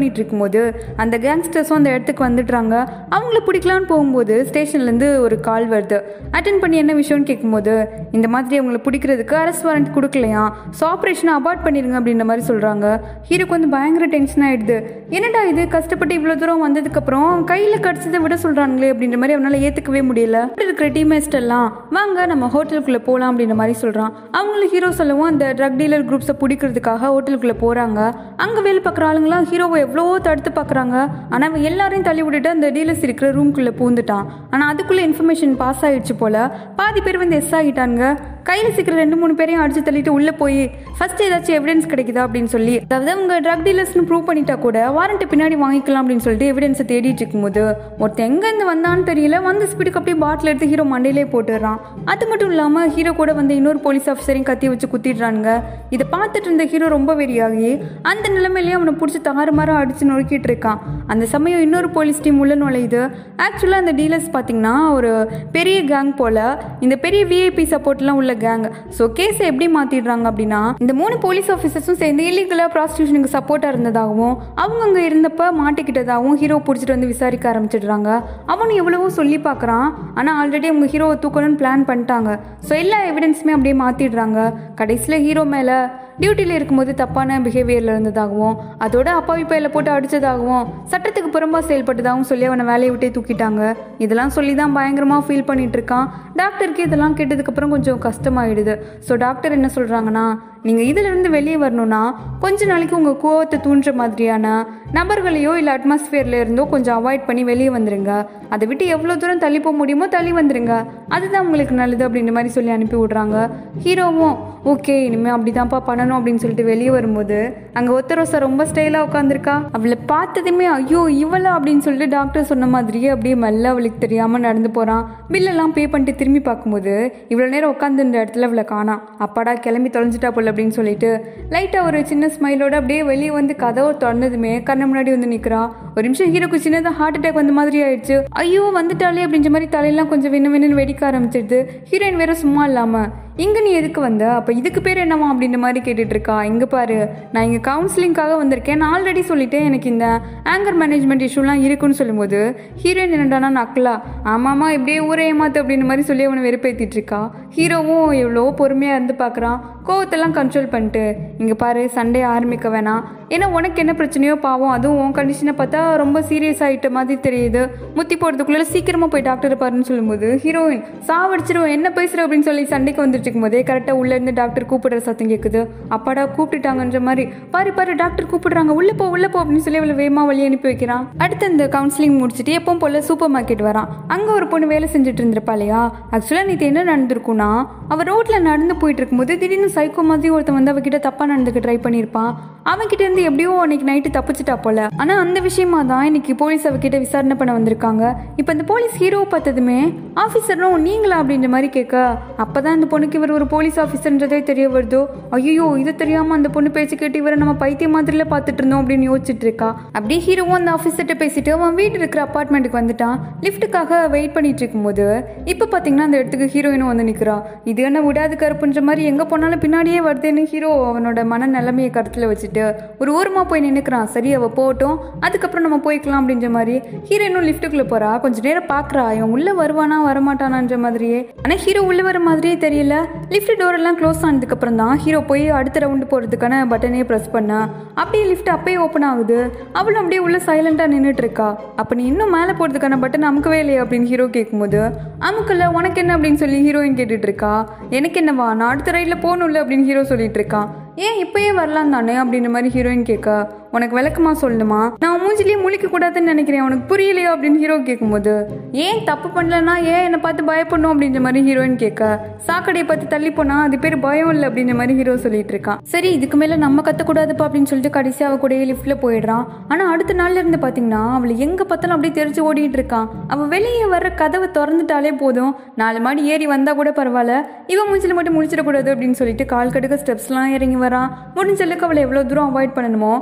இருக்கும்போது அந்த கேங்ஸ்டர்ஸும் அந்த இடத்துக்கு வந்துடுறாங்க அவங்கள பிடிக்கலான்னு போகும்போது ஸ்டேஷன்லேருந்து ஒரு கால் வருது அட்டன் பண்ணி என்ன விஷயம்னு கேட்கும்போது இந்த மாதிரி அவங்கள பிடிக்கிறதுக்கு அரெஸ்ட் வாரண்ட் கொடுக்கலையா ஸோ ஆப்ரேஷனை அபார்ட் பண்ணிடுங்க அப்படின்ற மாதிரி சொல்கிறாங்க ஹீரோக்கு வந்து பயங்கர டென்ஷன் ஆகிடுது என்னடா இது கஷ்டப்பட்டு இவ்வளோ தூரம் வந்ததுக்கப்புறம் கையில் கடிச்சதை விட சொல்கிறாங்களே அப்படின்ற மாதிரி அவனால் ஏற்றுக்கவே முடியல இருக்கிற டீமேஸ்ட் எல்லாம் வாங்க நம்ம ஹோட்டலுக்குள்ளே போகலாம் அப்படின்ற மாதிரி சொல்கிறான் அவங்களும் ஹீரோ சொல்லவும் அந்த ட்ரக் டீலர் குரூப்ஸை பிடிக்கிறதுக்காக ஹோட்டலுக்குள்ளே போகிறாங்க அங்கே வேலை பார்க்குற ஆளுங்களாம் ஹீரோவை எவ்வளவோ தடுத்து பார்க்குறாங்க ஆனால் அவன் எல்லாரையும் தள்ளி விட்டுட்டு அந்த டீலர்ஸ் இருக்கிற ரூம்குள்ளே பூந்துட்டான் ஆனால் அதுக்குள்ளே இன்ஃபர்மேஷன் பாஸ் ஆயிடுச்சு போல் பாதி பேர் வந்து எஸ் ஆகிட்டானுங்க கையில் சிக்கிற ரெண்டு மூணு பேரையும் அடிச்சு தள்ளிட்டு உள்ளே போய் ஃபர்ஸ்ட் ஏதாச்சும் எவிடன்ஸ் கிடைக்குதா அப்படின்னு சொல்லி அதாவது அவங்க ட்ரக் டீலர்ஸ்னு ப்ரூவ் பண்ணிட்டா கூட வாரண்ட்டு பின்னாடி வாங்கிக்கலாம் அப்படின்னு சொல்லிட்டு எவிடன்ஸை தேடிட்டு இருக்கும்போது ஒருத்தன் எங்கேருந்து வந்தான்னு தெரியல வந்து ஸ்பீடுக்கு அப்படியே பாட்டில் எடுத்து ஹீரோ மண்டையிலே போட்டுடுறான் அது மட்டும் இல்லாமல் ஹீரோ கூட வந்து இன்னொரு போலீஸ் ஆஃபீஸரையும் கத்தி வச்சு குத்திடுறானுங்க இதை பார்த்துட்டு இருந்த ஹீரோ ரொம்ப வெறியாகி அந்த நிலைமையிலேயே அவனை பிடிச்சி தாறுமாறாக அடிச்சு நொறுக்கிட்டு இருக்கான் அந்த சமயம் இன்னொரு போலீஸ் டீம் உள்ள நுழையுது ஆக்சுவலாக அந்த டீலர்ஸ் பார்த்தீங்கன்னா ஒரு பெரிய கேங் போல் இந்த பெரிய விஐபி சப்போர்ட்லாம் உள்ள கேங் ஸோ கேஸை எப்படி மாற்றிடுறாங்க அப்படின்னா இந்த மூணு போலீஸ் ஆஃபீஸர்ஸும் சேர்ந்து இல்லீகலாக ப்ராஸ்டியூஷனுக்கு சப்போர்ட்டாக இருந்ததாகவும் அவங்க அங்கே இருந்தப்ப மாட்டிக்கிட்டதாகவும் ஹீரோ பிடிச்சிட்டு வந்து விசாரிக்க ஆரம்பிச்சிடுறாங்க அவனும் எவ்வளவோ சொல்லி பார்க்குறான் ஆனால் ஆல்ரெடி அவங்க ஹீரோவை தூக்கணும்னு பிளான் பண்ணிட்டாங்க ஸோ எல்லா எவிடன்ஸுமே அப்படியே மாற்றிடுறாங்க கடைசியில் ஹீரோ மேலே டியூட்டியில் இருக்கும்போது தப்பான பிஹேவியரில் இருந்ததாகவும் அதோட அப்பாவி பையில போட்டு அடித்ததாகவும் சட்டத்துக்கு புறம்பாக செயல்பட்டதாகவும் சொல்லி அவனை வேலையை விட்டே தூக்கிட்டாங்க இதெல்லாம் சொல்லி தான் பயங்கரமாக ஃபீல் பண்ணிட்டு இருக்கான் டாக்டருக்கு இதெல்லாம் கேட்டதுக்கப்புறம் கொஞ்சம் கஷ்டமாயிடுது ஸோ டாக்டர் என்ன சொல்கிறாங்கன்னா நீங்கள் இதிலிருந்து வெளியே வரணும்னா கொஞ்ச நாளைக்கு உங்கள் கோவத்தை தூண்டுற மாதிரியான நபர்களையோ இல்லை அட்மாஸ்பியரில் இருந்தோ கொஞ்சம் அவாய்ட் பண்ணி வெளியே வந்துருங்க அதை விட்டு எவ்வளோ தூரம் தள்ளி போக முடியுமோ தள்ளி வந்துருங்க அதுதான் உங்களுக்கு நல்லது அப்படின்ற மாதிரி சொல்லி அனுப்பி விட்றாங்க ஹீரோவும் ஓகே இனிமேல் அப்படிதான்ப்பா பண்ணணும் அப்படின்னு சொல்லிட்டு வெளியே வரும்போது அங்கே ஒத்தரோசா ரொம்ப ஸ்டைலாக உட்காந்துருக்கா அவளை பார்த்ததுமே ஐயோ இவளா அப்படின்னு சொல்லிட்டு டாக்டர் சொன்ன மாதிரியே அப்படியே மெல்ல அவளுக்கு தெரியாமல் நடந்து போகிறான் பில்லெல்லாம் பே பண்ணிட்டு திரும்பி பார்க்கும்போது இவ்வளோ நேரம் உட்காந்துருந்த இடத்துல அவளை காணாம் அப்பாடா கிளம்பி தொலைஞ்சிட்டா போல அப்படின்னு சொல்லிட்டு லைட்டாக ஒரு சின்ன ஸ்மைலோட அப்படியே வெளியே வந்து கதவை திறந்ததுமே கண்ணு முன்னாடி வந்து நிற்கிறா ஒரு நிமிஷம் ஹீரோக்கு சின்னதாக ஹார்ட் அட்டாக் வந்த மாதிரி ஆயிடுச்சு ஐயோ வந்துட்டாலே அப்படின்ற மாதிரி தலையெல்லாம் கொஞ்சம் வின்னு வின்னு வெடிக்க ஆரம்பிச்சிடுது ஹீரோயின் வேற சும்மா இல்லாமல் இங்கே நீ எதுக்கு வந்த அப்போ இதுக்கு பேர் என்னவா அப்படின்ற மாதிரி கேட்டுட்டு இருக்கா இங்கே பாரு நான் இங்கே கவுன்சிலிங்காக வந்திருக்கேன் நான் ஆல்ரெடி சொல்லிட்டேன் எனக்கு இந்த ஆங்கர் மேனேஜ்மெண்ட் இஷ்யூலாம் இருக்குன்னு சொல்லும்போது ஹீரோயின் என்னடானா நக்கலா ஆமாமா இப்படியே ஊரை ஏமாத்து அப்படின்ற மாதிரி சொல்லி அவனை வெறுப்பேற்றிட்டு இருக்கா ஹீரோவும் எவ்வளோ பொறுமையாக இருந்து பார்க்குறான் கோவத்தெல்லாம் கண்ட்ரோல் பண்ணிட்டு இங்கே பாரு சண்டே ஆரம்பிக்க வேணாம் ஏன்னா உனக்கு என்ன பிரச்சனையோ பாவம் அதுவும் உன் கண்டிஷனை பார்த்தா ரொம்ப சீரியஸ் ஆகிட்ட மாதிரி தெரியுது முத்தி போகிறதுக்குள்ளே சீக்கிரமாக போய் டாக்டரை பாருன்னு சொல்லும்போது ஹீரோயின் சாவடிச்சிருவோம் என்ன பேசுகிற அப்படின்னு சொல்லி சண்டைக்கு வந்துட்டு இருக்கும்போதே கரெக்டாக உள்ளேருந்து டாக்டர் கூப்பிடுற சத்தம் கேட்குது அப்பாடா கூப்பிட்டுட்டாங்கன்ற மாதிரி பாரு பாரு டாக்டர் கூப்பிடுறாங்க உள்ளே போ உள்ளே போ அப்படின்னு சொல்லி அவளை வேகமாக வழி அனுப்பி வைக்கிறான் அடுத்து இந்த கவுன்சிலிங் முடிச்சுட்டு எப்பவும் போல சூப்பர் மார்க்கெட் வரான் அங்கே ஒரு பொண்ணு வேலை செஞ்சுட்டு இருந்திருப்பா இல்லையா ஆக்சுவலாக நேற்று என்ன நடந்திருக்கும்னா அவள் ரோட்டில் நடந்து போயிட்டு இருக்கும்போது திடீர்னு சைக்கோ மாதிரி ஒருத்தன் வந்து அவகிட்ட தப்பாக நடந்துக்க ட்ரை பண்ணியிருப்பான் அவன்கிட்ட இருந்து எப்படியோ அன்னைக்கு நைட்டு தப்பிச்சிட்டா போல ஆனால் அந்த விஷயமா தான் இன்னைக்கு போலீஸ் அவகிட்ட விசாரணை பண்ண வந்திருக்காங்க இப்போ இந்த போலீஸ் ஹீரோவை பார்த்ததுமே ஆஃபீஸரும் நீங்களா அப்படின்ற மாதிரி கேட்க அப்பதான் இந்த பொண்ணுக்கு இவர் ஒரு போலீஸ் ஆஃபீஸர்ன்றதே தெரிய வருதோ ஐயோ இது தெரியாம அந்த பொண்ணு பேச்சு கேட்டு இவரை நம்ம பைத்திய மாதிரில பார்த்துட்டு இருந்தோம் அப்படின்னு யோசிச்சுட்டு இருக்கா அப்படியே ஹீரோவும் அந்த ஆஃபீஸர்கிட்ட பேசிட்டு அவன் வீடு இருக்கிற அப்பார்ட்மெண்ட்டுக்கு வந்துட்டான் லிஃப்ட்டுக்காக வெயிட் பண்ணிட்டு இருக்கும்போது இப்போ பார்த்தீங்கன்னா அந்த இடத்துக்கு ஹீரோயினும் வந்து நிற்கிறா இது என்ன விடாது கருப்புன்ற மாதிரி எங்கே போனாலும் பின்னாடியே வருதுன்னு ஹீரோ அவனோட மன நிலைமையை கருத்தில் வச்சுட்டு ஒரு ஓரமாக போய் நின்றுக்கிறான் சரி அவள் போகட்டும் அதுக்கப்புறம் நம்ம போய்க்கலாம் அப்படின்ற மாதிரி ஹீரோயினும் லிஃப்ட்டுக்குள்ளே போகிறா கொஞ்ச நேரம் பார்க்குறா இவன் உள்ளே வருவானா வரமாட்டானான்ற மாதிரியே ஆனால் ஹீரோ உள்ளே வர மாதிரியே தெரியல லிஃப்ட் டோர் எல்லாம் க்ளோஸ் ஆனதுக்கப்புறம் தான் ஹீரோ போய் அடுத்த ரவுண்டு போகிறதுக்கான பட்டனையே ப்ரெஸ் பண்ணா அப்படியே லிஃப்ட் அப்பயே ஓப்பன் ஆகுது அவளும் அப்படியே உள்ள சைலண்டாக நின்றுட்டு இருக்கா அப்போ நீ இன்னும் மேலே போகிறதுக்கான பட்டன் அமுக்கவே இல்லையா அப்படின்னு ஹீரோ கேட்கும்போது அமுக்கல உனக்கு என்ன அப்படின்னு சொல்லி ஹீரோயின் கேட்டுட்டு இருக்கா எனக்கு என்னவா நான் அடுத்த ரைடில் போகணும்ல அப்படின்னு ஹீரோ சொல்லிட்டு இருக்கான் ஏன் இப்பயே வரலாம் தானே அப்படின்ற மாதிரி ஹீரோயின் கேட்க உனக்கு விளக்கமா சொல்லணுமா நான் மூஞ்சிலேயே முழிக்க கூடாதுன்னு நினைக்கிறேன் உனக்கு புரியலையோ அப்படின்னு ஹீரோ கேட்கும்போது ஏன் தப்பு பண்ணலன்னா ஏன் என்னை பார்த்து பயப்படணும் அப்படின்ற மாதிரி ஹீரோயின் கேட்க சாக்கடையை பார்த்து தள்ளி போனா அது பேர் பயம் இல்லை அப்படின்ற மாதிரி ஹீரோ சொல்லிட்டு இருக்கான் சரி இதுக்கு மேல நம்ம கத்தக்கூடாதுப்பா அப்படின்னு சொல்லிட்டு கடைசி அவ கூடயே லிஃப்ட்ல போயிடுறான் ஆனா அடுத்த நாள்ல இருந்து பாத்தீங்கன்னா அவளை எங்க பார்த்தாலும் அப்படியே தெரிஞ்சு ஓடிட்டு இருக்கான் அவ வெளியே வர்ற கதவை திறந்துட்டாலே போதும் நாலு மாடி ஏறி வந்தா கூட பரவாயில்ல இவன் மூஞ்சில மட்டும் முடிச்சிடக்கூடாது அப்படின்னு சொல்லிட்டு கால் கடுக்க ஸ்டெப்ஸ்லாம் இறங்கி வரான் முடிஞ்ச அளவுக்கு அவளை எவ்வளோ தூரம் அவாய்ட் பண்ணணுமோ அவளை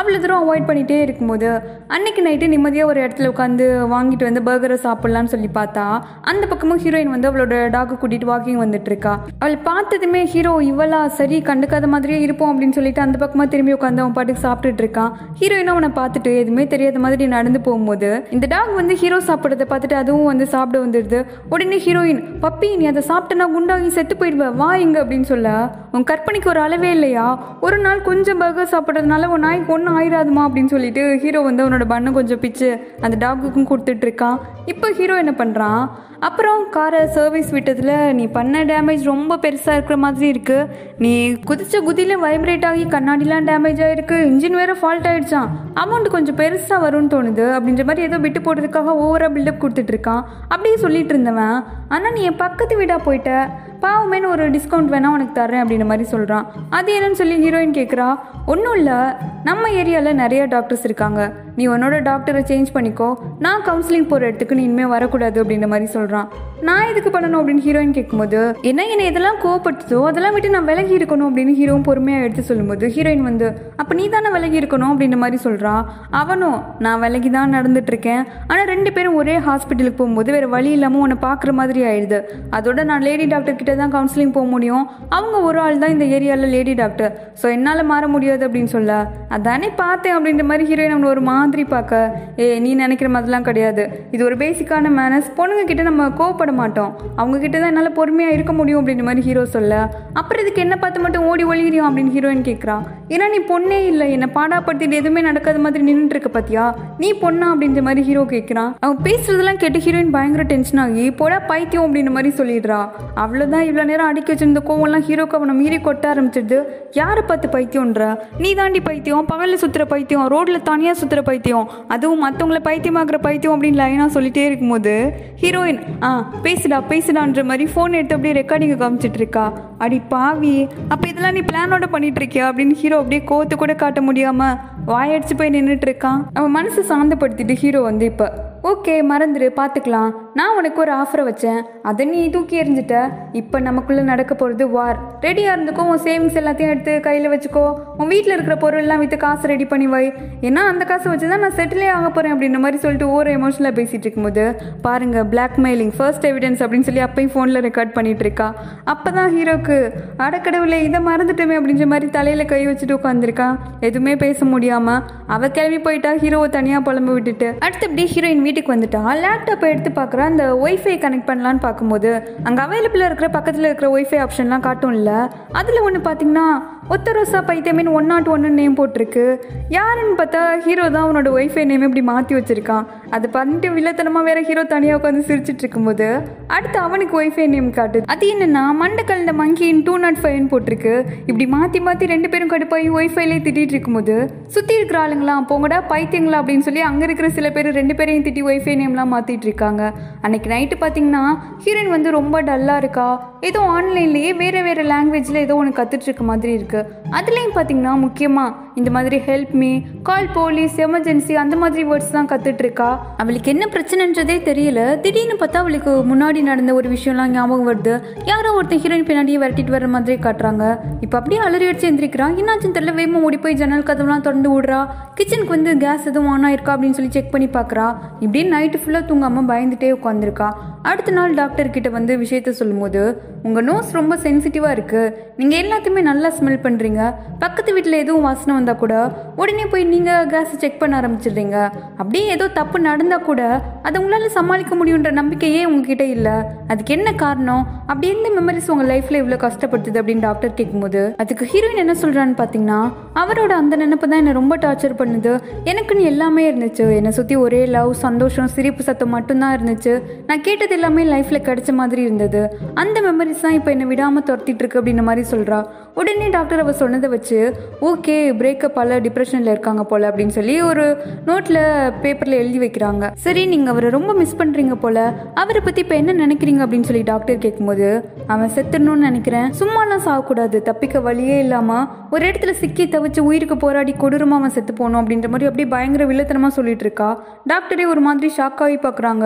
அவ்வளோ தூரம் அவாய்ட் பண்ணிகிட்டே இருக்கும்போது அன்னைக்கு நைட்டு நிம்மதியாக ஒரு இடத்துல உட்காந்து வாங்கிட்டு வந்து பர்கரை சாப்பிட்லான்னு சொல்லி பார்த்தா அந்த பக்கமும் ஹீரோயின் வந்து அவளோட டாக்கு கூட்டிகிட்டு வாக்கிங் வந்துட்டு இருக்கா அவள் பார்த்ததுமே ஹீரோ இவளா சரி கண்டுக்காத மாதிரியே இருப்போம் அப்படின்னு சொல்லிட்டு அந்த பக்கமாக திரும்பி உட்காந்து அவன் பாட்டுக்கு சாப்பிட்டுட்டு இருக்கான் ஹீரோயினும் அவனை பார்த்துட்டு எதுவுமே தெரியாத மாதிரி நடந்து போகும்போது இந்த டாக் வந்து ஹீரோ சாப்பிட்றத பார்த்துட்டு அதுவும் வந்து சாப்பிட வந்துடுது உடனே ஹீரோயின் பப்பி நீ அதை சாப்பிட்டனா குண்டாகி செத்து போயிடுவ வா இங்க அப்படின்னு சொல்ல உன் கற்பனைக்கு ஒரு அளவே இல்லையா ஒரு நாள் கொஞ்சம் பர்கர் சாப்பிட்றதுனால உன் நாய்க்கு ஒன்றும் ஆயிராதுமா அப்படின்னு சொல்லிட்டு ஹீரோ வந்து அவனோட பண்ணை கொஞ்சம் பிச்சு அந்த டாக்குக்கும் கொடுத்துட்டு இருக்கான் இப்போ ஹீரோ என்ன பண்ணுறான் அப்புறம் காரை சர்வீஸ் விட்டதில் நீ பண்ண டேமேஜ் ரொம்ப பெருசாக இருக்கிற மாதிரி இருக்குது நீ குதிச்ச குதியில் வைப்ரேட் ஆகி கண்ணாடிலாம் டேமேஜ் ஆகிருக்கு இன்ஜின் வேறு ஃபால்ட் ஆகிடுச்சான் அமௌண்ட் கொஞ்சம் பெருசாக வரும்னு தோணுது அப்படின்ற மாதிரி ஏதோ விட்டு போடுறதுக்காக ஓவராக பில்டப் கொடுத்துட்டு இருக்கான் அப்படியே சொல்லிட்டு இருந்தவன் ஆனால் நீ என் பக்கத்து வீடாக போயிட்ட பாவமேனு ஒரு டிஸ்கவுண்ட் வேணால் உனக்கு தரேன் அப்படின்ற மாதிரி சொல்கிறான் அது என்னன்னு சொல்லி ஹீரோயின் கேட்குறா ஒன்றும் இல்லை நம்ம ஏரியாவில் நிறைய டாக்டர்ஸ் இருக்காங்க நீ உன்னோட டாக்டரை சேஞ்ச் பண்ணிக்கோ நான் கவுன்சிலிங் போகிற இடத்துக்கு நீ இனிமேல் வரக்கூடாது அப்படின்ற மாதிரி சொல்கிறான் நான் எதுக்கு பண்ணணும் அப்படின்னு ஹீரோயின் கேட்கும்போது என்ன என்னை இதெல்லாம் கோவப்படுத்துதோ அதெல்லாம் விட்டு நான் விலகி இருக்கணும் அப்படின்னு ஹீரோவும் பொறுமையாக எடுத்து சொல்லும்போது ஹீரோயின் வந்து அப்போ நீ தானே விலகி இருக்கணும் அப்படின்ற மாதிரி சொல்கிறா அவனும் நான் விலகி தான் நடந்துட்டு இருக்கேன் ஆனால் ரெண்டு பேரும் ஒரே ஹாஸ்பிட்டலுக்கு போகும்போது வேறு வழி இல்லாமல் உன்னை பார்க்குற மாதிரி ஆயிடுது அதோட நான் லேடி டாக்டர் கிட்ட தான் கவுன்சிலிங் போக முடியும் அவங்க ஒரு ஆள் தான் இந்த ஏரியாவில் லேடி டாக்டர் ஸோ என்னால் மாற முடியாது அப்படின்னு சொல்ல அதானே பார்த்தேன் அப்படின்ற மாதிரி ஹீரோயின் அவனை ஒரு மாதிரி பார்க்க ஏ நீ நினைக்கிற மாதிரிலாம் கிடையாது இது ஒரு பேசிக்கான மேனஸ் பொண்ணுங்க கிட்ட நம்ம கோவப்பட மாட்டோம் அவங்க கிட்ட தான் என்னால் பொறுமையாக இருக்க முடியும் அப்படின்ற மாதிரி ஹீரோ சொல்ல அப்புறம் இதுக்கு என்ன பார்த்து மட்டும் ஓடி ஒழிகிறியும் அப்படின்னு ஹீரோயின் கேட்குறா ஏன்னா நீ பொண்ணே இல்லை என்னை பாடாப்படுத்திட்டு எதுவுமே நடக்காத மாதிரி நின்றுட்டு இருக்க பார்த்தியா நீ பொண்ணா அப்படின்ற மாதிரி ஹீரோ கேட்குறான் அவன் பேசுறதெல்லாம் கேட்டு ஹீரோயின் பயங்கர டென்ஷன் ஆகி போடா பைத்தியம் அப்படின்ற மாதிரி சொல்லிடுறா அவ்வளோதான் இவ்வளோ நேரம் அடக்கி வச்சிருந்த கோவம்லாம் ஹீரோக்கு அவனை மீறி கொட்ட ஆரம்பிச்சிடுது யாரை பார்த்து பைத்தியம்ன்ற நீ தாண்டி பைத்தியம் பகலில் சுற்றுற பைத்தியம் ரோட்டில் தனியாக சுற்றுற பைத்தியம் அதுவும் மற்றவங்கள பைத்தியமாக்குற பைத்தியம் அப்படின்னு லைனாக சொல்லிட்டே இருக்கும்போது ஹீரோயின் ஆ பேசுடா பேசுடான்ற மாதிரி ஃபோன் எடுத்து அப்படியே ரெக்கார்டிங்கை காமிச்சிட்டு இருக்கா அடி பாவி அப்போ இதெல்லாம் நீ பிளானோட பண்ணிட்டு இருக்கியா அப்படின்னு ஹீரோ அப்படியே கோத்து கூட காட்ட முடியாமல் வாயடிச்சு போய் நின்றுட்டு இருக்கான் அவன் மனசு சாந்தப்படுத்திட்டு ஹீரோ வந்து இப்போ ஓகே மறந்துடு பார்த்துக்கலாம் நான் உனக்கு ஒரு ஆஃபரை வச்சேன் அதை நீ தூக்கி எறிஞ்சிட்ட இப்போ நமக்குள்ளே நடக்க போகிறது வார் ரெடியாக இருந்துக்கோ உன் சேவிங்ஸ் எல்லாத்தையும் எடுத்து கையில் வச்சுக்கோ உன் வீட்டில் இருக்கிற பொருள்லாம் விற்று காசு ரெடி பண்ணி வை ஏன்னா அந்த காசை வச்சு தான் நான் செட்டிலே ஆக போகிறேன் அப்படின்ற மாதிரி சொல்லிட்டு ஓவர் எமோஷனலாக பேசிகிட்டு இருக்கும்போது பாருங்கள் பிளாக்மெயிலிங் ஃபர்ஸ்ட் எவிடன்ஸ் அப்படின்னு சொல்லி அப்பயும் ஃபோனில் ரெக்கார்ட் பண்ணிட்டு இருக்கா அப்போ தான் ஹீரோக்கு அடக்கடவுளே இதை மறந்துட்டோமே அப்படின்ற மாதிரி தலையில் கை வச்சுட்டு உட்காந்துருக்கான் எதுவுமே பேச முடியாமல் அவள் கிளம்பி போயிட்டா ஹீரோவை தனியாக புலம்பு விட்டுட்டு அடுத்தபடி ஹீரோயின் வீட்டுக்கு வந்துட்டா லேப்டாப்பை எடுத்து பார்க்குற அந்த ஒய்ஃபை கனெக்ட் பண்ணலான்னு பார்க்கும்போது அங்கே அவைலபிளாக இருக்கிற பக்கத்தில் இருக்கிற ஒய்ஃபை ஆப்ஷன்லாம் காட்டும்ல அதில் ஒன்று பார்த்தீங்கன்னா ஒத்த ரோசா பைத்தியமின் ஒன் நாட் ஒன்று நேம் போட்டிருக்கு யாருன்னு பார்த்தா ஹீரோ தான் அவனோட ஒய்ஃபை நேம் இப்படி மாற்றி வச்சிருக்கான் அது பண்ணிட்டு வில்லத்தனமாக வேற ஹீரோ தனியாக உட்காந்து சிரிச்சிட்டு இருக்கும்போது அடுத்து அவனுக்கு ஒய்ஃபை நேம் காட்டுது அது என்னன்னா மண்டக்கல்ல மங்கின் டூ நாட் ஃபைவ்னு போட்டிருக்கு இப்படி மாற்றி மாற்றி ரெண்டு பேரும் கடுப்பாகி ஒய்ஃபைலே திட்டிட்டு இருக்கும்போது சுற்றி இருக்கிற ஆளுங்களாம் போங்கடா பைத்தியங்களா அப்படின்னு சொல்லி அங்கே இருக்கிற சில பேர் ரெண்டு பேரையும் திட்டி ஒய்ஃபை நேம்லாம் மாற்றிட்டு இருக்காங்க அன்னைக்கு நைட்டு பார்த்தீங்கன்னா ஹீரோயின் வந்து ரொம்ப டல்லாக இருக்கா ஏதோ ஆன்லைன்லேயே வேறு வேறு லாங்குவேஜில் ஏதோ ஒன்று கற்றுட்டு இருக்க மாதிரி இருக்குது அதுலேயும் பார்த்தீங்கன்னா முக்கியமாக இந்த மாதிரி help me call police emergency அந்த மாதிரி வேர்ட்ஸ் தான் கற்றுட்டு இருக்கா அவளுக்கு என்ன பிரச்சனைன்றதே தெரியல திடீர்னு பார்த்தா அவளுக்கு முன்னாடி நடந்த ஒரு விஷயம்லாம் ஞாபகம் வருது யாரோ ஒருத்தன் ஹீரோயின் பின்னாடியே விரட்டிட்டு வர மாதிரி காட்டுறாங்க இப்போ அப்படியே அலறி அடிச்சு எந்திரிக்கிறா என்னாச்சுன்னு தெரியல வேகமாக ஓடி போய் ஜன்னல் கதவுலாம் திறந்து விடுறா கிச்சனுக்கு வந்து கேஸ் எதுவும் ஆன் ஆயிருக்கா அப்படின்னு சொல்லி செக் பண்ணி பார்க்குறா இப்படியே நைட்டு ஃபுல்லாக தூங்காமல் பயந்துட்டே உட்காந்துருக்கா அடுத்த நாள் டாக்டர் கிட்ட வந்து விஷயத்த சொல்லும்போது உங்கள் நோஸ் ரொம்ப சென்சிட்டிவாக இருக்குது நீங்கள் எல்லாத்தையுமே நல்லா ஸ்மெல் பண்ணுறீங்க பக்கத்து வீட்டில் எதுவும் வாசனை வந்தால் கூட உடனே போய் நீங்கள் கேஸை செக் பண்ண ஆரம்பிச்சிடுறீங்க அப்படியே ஏதோ தப்பு நடந்தால் கூட அதை உங்களால் சமாளிக்க முடியுன்ற நம்பிக்கையே உங்ககிட்ட இல்லை அதுக்கு என்ன காரணம் அப்படி எந்த மெமரிஸ் உங்கள் லைஃப்பில் இவ்வளோ கஷ்டப்படுத்துது அப்படின்னு டாக்டர் கேட்கும்போது அதுக்கு ஹீரோயின் என்ன சொல்கிறான்னு பார்த்தீங்கன்னா அவரோட அந்த நினைப்பு தான் என்னை ரொம்ப டார்ச்சர் பண்ணுது எனக்குன்னு எல்லாமே இருந்துச்சு என்னை சுற்றி ஒரே லவ் சந்தோஷம் சிரிப்பு சத்தம் மட்டும்தான் இருந்துச்சு நான் கேட்டது எல்லாமே லைஃப்பில் கிடைச்ச மாதிரி இருந்தது அந்த மெமரிஸ் தான் இப்போ என்னை விடாமல் துரத்திட்டு இருக்கு அப்படின்ற மாதிரி சொல்கிறா உடனே டாக்டர் அவ சொன்னதை வச்சு ஓகே பிரேக்கப் ஆல டிப்ரெஷனில் இருக்காங்க போல அப்படின்னு சொல்லி ஒரு நோட்டில் பேப்பரில் எழுதி வைக்கிறாங்க சரி நீங்கள் அவரை ரொம்ப மிஸ் பண்ணுறீங்க போல அவரை பற்றி இப்போ என்ன நினைக்கிறீங்க அப்படின்னு சொல்லி டாக்டர் கேட்கும்போது அவன் செத்துடணும்னு நினைக்கிறேன் சும்மாலாம் சாகக்கூடாது தப்பிக்க வழியே இல்லாமல் ஒரு இடத்துல சிக்கி தவிச்சு உயிருக்கு போராடி கொடூரமா அவன் செத்து போகணும் அப்படின்ற மாதிரி அப்படியே பயங்கர வில்லத்தனமாக சொல்லிட்டு இருக்கா டாக்டரே ஒரு மாதிரி ஷாக் ஆகி பார்க்குறாங்க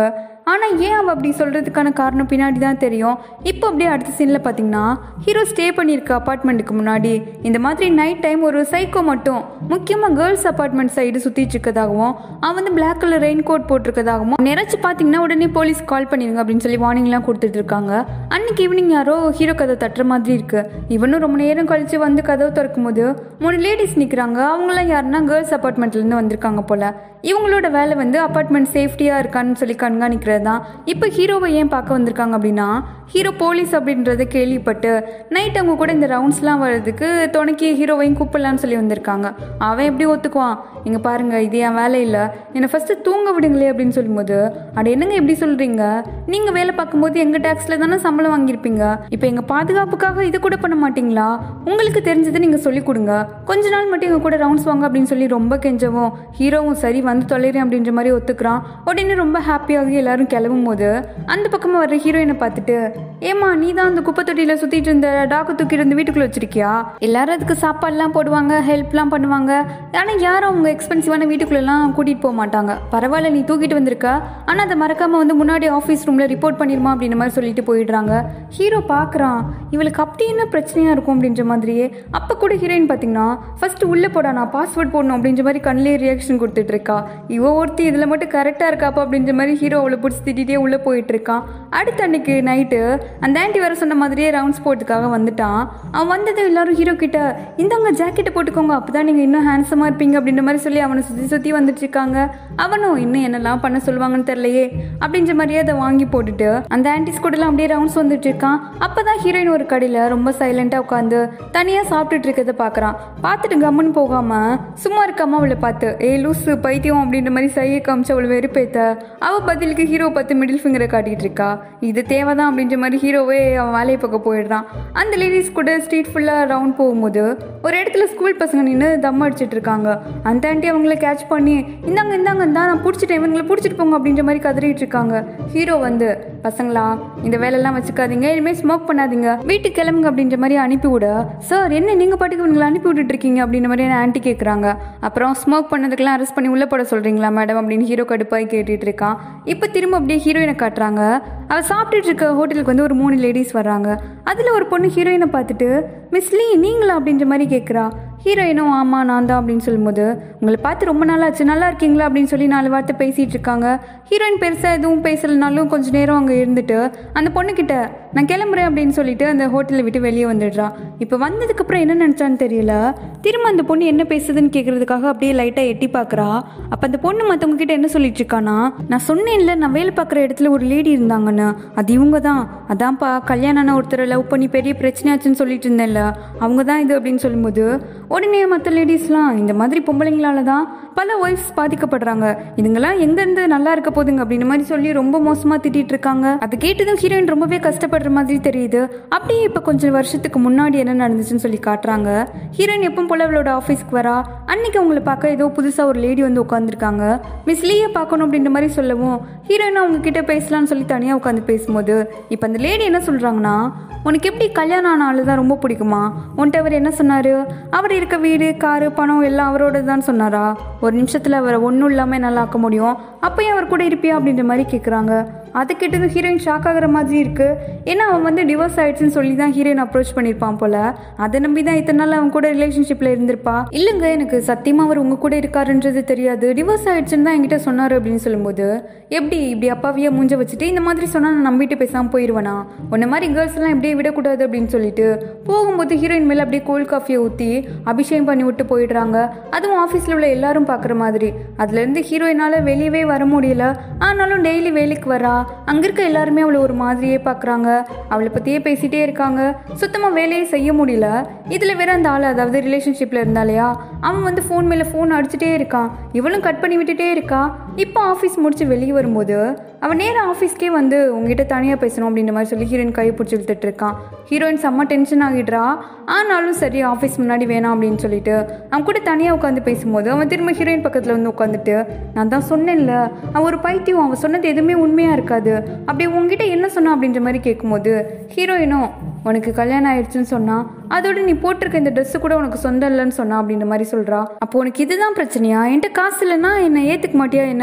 ஆனால் ஏன் அவள் அப்படி சொல்கிறதுக்கான காரணம் பின்னாடி தான் தெரியும் இப்போ அப்படியே அடுத்த சீனில் பார்த்தீங்கன்னா ஹீரோ ஸ்டே பண்ணியிருக்க அப்பார்ட்மெண்ட்டுக்கு முன்னாடி இந்த மாதிரி நைட் டைம் ஒரு சைக்கோ மட்டும் முக்கியமாக கேர்ள்ஸ் அப்பார்ட்மெண்ட் சைடு சுற்றிட்டு இருக்கதாகவும் அவன் வந்து பிளாக் கலர் ரெயின் கோட் போட்டிருக்கதாகவும் நிறச்சி பார்த்தீங்கன்னா உடனே போலீஸ் கால் பண்ணிடுங்க அப்படின்னு சொல்லி வார்னிங்லாம் கொடுத்துட்டு இருக்காங்க அன்னைக்கு ஈவினிங் யாரோ ஹீரோ கதை தட்டுற மாதிரி இருக்கு இவனும் ரொம்ப நேரம் கழிச்சு வந்து கதவு திறக்கும் போது மூணு லேடிஸ் நிற்கிறாங்க அவங்களாம் யாருன்னா கேர்ள்ஸ் அப்பார்ட்மெண்ட்லேருந்து வந்திருக்காங்க போல இவங்களோட வேலை வந்து அப்பார்ட்மெண்ட் சேஃப்டியாக இருக்கான்னு சொல்லி கண்காணிக்கிறது தான் இப்போ ஹீரோவை ஏன் பார்க்க வந்திருக்காங்க அப்படின்னா ஹீரோ போலீஸ் அப்படின்றத கேள்விப்பட்டு நைட் அவங்க கூட இந்த ரவுண்ட்ஸ்லாம் வர்றதுக்கு துணைக்கி ஹீரோவையும் கூப்பிடலான்னு சொல்லி வந்திருக்காங்க அவன் எப்படி ஒத்துக்குவான் இங்கே பாருங்க இது என் வேலை இல்லை என்னை ஃபஸ்ட்டு தூங்க விடுங்களே அப்படின்னு சொல்லும்போது அட என்னங்க எப்படி சொல்கிறீங்க நீங்கள் வேலை பார்க்கும்போது எங்கள் டேக்ஸில் தானே சம்பளம் வாங்கியிருப்பீங்க இப்போ எங்கள் பாதுகாப்புக்காக இது கூட பண்ண மாட்டீங்களா உங்களுக்கு தெரிஞ்சதை நீங்கள் சொல்லிக் கொடுங்க கொஞ்ச நாள் மட்டும் எங்கள் கூட ரவுண்ட்ஸ் வாங்க அப்படின்னு சொல்லி ரொம்ப கெஞ்சவும் ஹீரோவும் சரி வந்து தொலைறேன் அப்படின்ற மாதிரி ஒத்துக்கிறான் உடனே ரொம்ப ஹாப்பியாகி எல்லாரும் கிளம்பும் போது அந்த பக்கமாக வர்ற ஹீரோயினை பார்த்துட்டு ஏமா நீ தான் அந்த குப்பை தொட்டியில் சுற்றிட்டு இருந்த டாக்கு தூக்கி இருந்து வீட்டுக்குள்ளே வச்சிருக்கியா எல்லாரும் அதுக்கு சாப்பாடுலாம் போடுவாங்க ஹெல்ப்லாம் பண்ணுவாங்க ஆனால் யாரும் அவங்க எக்ஸ்பென்சிவான வீட்டுக்குள்ளெல்லாம் கூட்டிகிட்டு போக மாட்டாங்க பரவாயில்ல நீ தூக்கிட்டு வந்திருக்க ஆனால் அதை மறக்காமல் வந்து முன்னாடி ஆஃபீஸ் ரூமில் ரிப்போர்ட் பண்ணிருமா அப்படின்ற மாதிரி சொல்லிட்டு போயிடுறாங்க ஹீரோ பார்க்குறான் இவளுக்கு அப்படி என்ன பிரச்சனையாக இருக்கும் அப்படின்ற மாதிரியே அப்போ கூட ஹீரோயின் பார்த்தீங்கன்னா ஃபர்ஸ்ட் உள்ளே போடா நான் பாஸ்வேர்ட் போடணும் அப்படின்ற மாதிரி கண்ணிலே ரியாக்ஷன் கொடுத்துட்டு இருக்கா இவ ஒருத்தி இதில் மட்டும் கரெக்டாக இருக்காப்பா அப்படின்ற மாதிரி ஹீரோ அவளை பிடிச்சி திட்டிகிட்டே உள்ளே போயிட்டு இருக்கான் அடுத்த அன்னைக்கு நைட்டு அந்த ஆன்ட்டி வர சொன்ன மாதிரியே ரவுண்ட்ஸ் போட்டுக்காக வந்துட்டான் அவன் வந்தது எல்லாரும் ஹீரோ கிட்ட இந்தாங்க ஜாக்கெட்டை போட்டுக்கோங்க அப்போ தான் நீங்கள் இன்னும் ஹேண்ட்ஸமாக இருப்பீங்க அப்படின்ற மாதிரி சொல்லி அவனை சுற்றி சுற்றி வந்துட்டு இருக்காங்க அவனும் இன்னும் என்னெல்லாம் பண்ண சொல்லுவாங்கன்னு தெரியலையே அப்படின்ற மாதிரியே அதை வாங்கி போட்டுட்டு அந்த ஆன்டிஸ் கூடலாம் அப்படியே ரவுண்ட்ஸ் வந்துட்டு இருக்கான் அப்போ தான் ஹீரோயின் ஒரு கடையில் ரொம்ப சைலண்ட்டாக உட்காந்து தனியாக சாப்பிட்டுட்டு இருக்கிறத பார்க்குறான் பார்த்துட்டு கம்முன்னு போகாமல் சும்மா இருக்காம அவளை பார்த்து ஏ லூசு பைத்தியம் அப்படின்ற மாதிரி சையை காமிச்சு அவளை வெறுப்பேத்த அவள் பதிலுக்கு ஹீரோ பார்த்து மிடில் ஃபிங்கரை காட்டிட்டு இருக்கா இது தேவைதான் அப்படின்ற மாதிரி ஹீரோவே அவன் வேலையை பக்கம் போயிடுறான் அந்த லேடிஸ் கூட ஸ்ட்ரீட் ஃபுல்லாக ரவுண்ட் போகும்போது ஒரு இடத்துல ஸ்கூல் பசங்க நின்று தம் அடிச்சிட்டு இருக்காங்க அந்த ஆண்டி அவங்கள கேட்ச் பண்ணி இந்தாங்க இந்தாங்க இந்தா நான் பிடிச்சிட்டேன் இவங்களை பிடிச்சிட்டு போங்க அப்படின்ற மாதிரி கதறிட்டு இருக்காங்க ஹீரோ வந்து பசங்களா இந்த வேலையெல்லாம் வச்சுக்காதீங்க இனிமேல் ஸ்மோக் பண்ணாதீங்க வீட்டுக்கு கிளம்புங்க அப்படின்ற மாதிரி அனுப்பி விட சார் என்ன நீங்கள் பாட்டுக்கு இவங்களை அனுப்பி விட்டுட்டு இருக்கீங்க அப்படின்ற மாதிரி ஆன்ட்டி கேட்குறாங்க அப்புறம் ஸ்மோக் பண்ணதுக்கெல்லாம் அரெஸ்ட் பண்ணி உள்ளே போட சொல்கிறீங்களா மேடம் அப்படின்னு ஹீரோ கடுப்பாய் கேட்டுட்டு இருக்கான் இப்போ திரும்ப அப்படியே ஹீரோயினை காட்டுறாங்க அவள் சாப்பிட்டுட்டு இருக்க ஹோட்டலுக்கு வந்து ஒரு மூணு லேடிஸ் வர்றாங்க அதில் ஒரு பொண்ணு ஹீரோயினை பார்த்துட்டு மிஸ் லீ நீங்களா அப்படின்ற மாதிரி கேட்குறா ஹீரோயினும் ஆமாம் நான் தான் அப்படின்னு சொல்லும்போது உங்களை பார்த்து ரொம்ப நாள் ஆச்சு நல்லா இருக்கீங்களா அப்படின்னு சொல்லி நாலு வார்த்தை பேசிகிட்டு இருக்காங்க ஹீரோயின் பெருசாக எதுவும் பேசலைனாலும் கொஞ்ச நேரம் அங்கே இருந்துட்டு அந்த பொண்ணுக்கிட்ட நான் கிளம்புறேன் அப்படின்னு சொல்லிட்டு அந்த ஹோட்டலை விட்டு வெளியே வந்துடுறா இப்போ வந்ததுக்கப்புறம் என்ன நினச்சான்னு தெரியல திரும்ப அந்த பொண்ணு என்ன பேசுதுன்னு கேட்குறதுக்காக அப்படியே லைட்டாக எட்டி பார்க்குறா அப்போ அந்த பொண்ணு மற்றவங்க கிட்ட என்ன சொல்லிட்டு இருக்கானா நான் சொன்னேன்ல நான் வேலை பார்க்குற இடத்துல ஒரு லேடி இருந்தாங்கன்னு அது இவங்க தான் அதான்ப்பா கல்யாணம் ஒருத்தரை லவ் பண்ணி பெரிய பிரச்சனையாச்சுன்னு சொல்லிட்டு இருந்தேன்ல அவங்க தான் இது அப்படின்னு சொல்லும்போது உடனே மற்ற லேடிஸ்லாம் இந்த மாதிரி பொம்பளைங்களால தான் பல ஒய்ஃப்ஸ் பாதிக்கப்படுறாங்க இதுங்கெல்லாம் எங்கேருந்து நல்லா இருக்க போதுங்க அப்படின்ற மாதிரி சொல்லி ரொம்ப மோசமாக திட்டிட்டு இருக்காங்க அதை கேட்டதும் ஹீரோயின் ரொம்பவே கஷ்டப்படுற மாதிரி தெரியுது அப்படியே இப்போ கொஞ்சம் வருஷத்துக்கு முன்னாடி என்ன நடந்துச்சுன்னு சொல்லி காட்டுறாங்க ஹீரோயின் எப்பவும் போல அவளோட ஆஃபீஸ்க்கு வரா அன்னைக்கு அவங்கள பார்க்க ஏதோ புதுசாக ஒரு லேடி வந்து உட்காந்துருக்காங்க மிஸ் லீயை பார்க்கணும் அப்படின்ற மாதிரி சொல்லவும் ஹீரோயின் அவங்க கிட்ட பேசலாம்னு சொல்லி தனியாக உட்காந்து பேசும்போது இப்போ அந்த லேடி என்ன சொல்கிறாங்கன்னா உனக்கு எப்படி கல்யாணம் ஆன ஆளு தான் ரொம்ப பிடிக்குமா உன்ட்ட அவர் என்ன சொன்னார் அவர் இருக்க வீடு காரு பணம் எல்லாம் அவரோட தான் சொன்னாரா ஒரு நிமிஷத்தில் அவரை ஒன்றும் இல்லாமல் என்னால் ஆக்க முடியும் அப்பயும் அவர் கூட இருப்பியா அப்படின்ற மாதிரி கேட்குறாங்க அதை கேட்டதும் ஹீரோயின் ஷாக் ஆகுற மாதிரி இருக்கு ஏன்னா அவன் வந்து டிவோர்ஸ் ஆயிடுச்சுன்னு சொல்லி தான் ஹீரோயின் அப்ரோச் பண்ணியிருப்பான் போல அதை நம்பி தான் இத்தனை நாள் அவன் கூட ரிலேஷன்ஷிப்பில் இருந்திருப்பா இல்லைங்க எனக்கு சத்தியமாக அவர் உங்க கூட இருக்காருன்றது தெரியாது டிவோர்ஸ் ஆயிடுச்சுன்னு தான் என்கிட்ட சொன்னார் அப்படின்னு சொல்லும்போது எப்படி இப்படி அப்பாவியா மூஞ்ச வச்சுட்டு இந்த மாதிரி சொன்னால் நான் நம்பிட்டு பேசாமல் போயிடுவேனா உன்ன மாதிரி கேர்ள்ஸ் எல்லாம் இப்படியே விடக்கூடாது அப்படின்னு சொல்லிட்டு போகும்போது ஹீரோயின் மேலே அப்படியே கோல்ட் காஃபியை ஊற்றி அபிஷேகம் பண்ணி விட்டு போயிடுறாங்க அதுவும் ஆஃபீஸில் உள்ள எல்லாரும் பார்க்குற மாதிரி அதுலேருந்து ஹீரோயினால் வெளியவே வர முடியல ஆனாலும் டெய்லி வேலைக்கு வரா அங்கே இருக்க எல்லாருமே அவளை ஒரு மாதிரியே பார்க்குறாங்க அவளை பற்றியே பேசிகிட்டே இருக்காங்க சுத்தமாக வேலையே செய்ய முடியல இதில் வேற அந்த ஆள் அதாவது ரிலேஷன்ஷிப்பில் இருந்தாலையா அவன் வந்து ஃபோன் மேலே ஃபோன் அடிச்சுட்டே இருக்கான் இவளும் கட் பண்ணி விட்டுட்டே இருக்கா இப்போ ஆஃபீஸ் முடிச்சு வெளியே வரும்போது அவன் நேராக ஆஃபீஸ்க்கே வந்து உங்ககிட்ட தனியாக பேசணும் அப்படின்ற மாதிரி சொல்லி ஹீரோயின் கை பிடிச்சி இழுத்துட்டு இருக்கான் ஹீரோயின் செம்ம டென்ஷன் ஆகிடுறா ஆனாலும் சரி ஆஃபீஸ் முன்னாடி வேணாம் அப்படின்னு சொல்லிட்டு அவன் கூட தனியாக உட்காந்து பேசும்போது அவன் திரும்ப ஹீரோயின் பக்கத்தில் வந்து உட்காந்துட்டு நான் தான் சொன்னேன்ல அவன் ஒரு பைத்தியம் அவன் சொன்னது எதுவுமே உண்மையாக இருக்காது அப்படி உங்ககிட்ட என்ன சொன்னான் அப்படின்ற மாதிரி கேட்கும்போது ஹீரோயினும் உனக்கு கல்யாணம் ஆயிடுச்சுன்னு சொன்னா அதோட நீ போட்டிருக்க இந்த ட்ரெஸ்ஸு கூட உனக்கு சொந்தம் இல்லைன்னு சொன்னா அப்படின்ற மாதிரி சொல்றா அப்போ உனக்கு இதுதான் பிரச்சனையா என்கிட்ட காசு இல்லைன்னா என்னை ஏத்துக்க மாட்டியா என்ன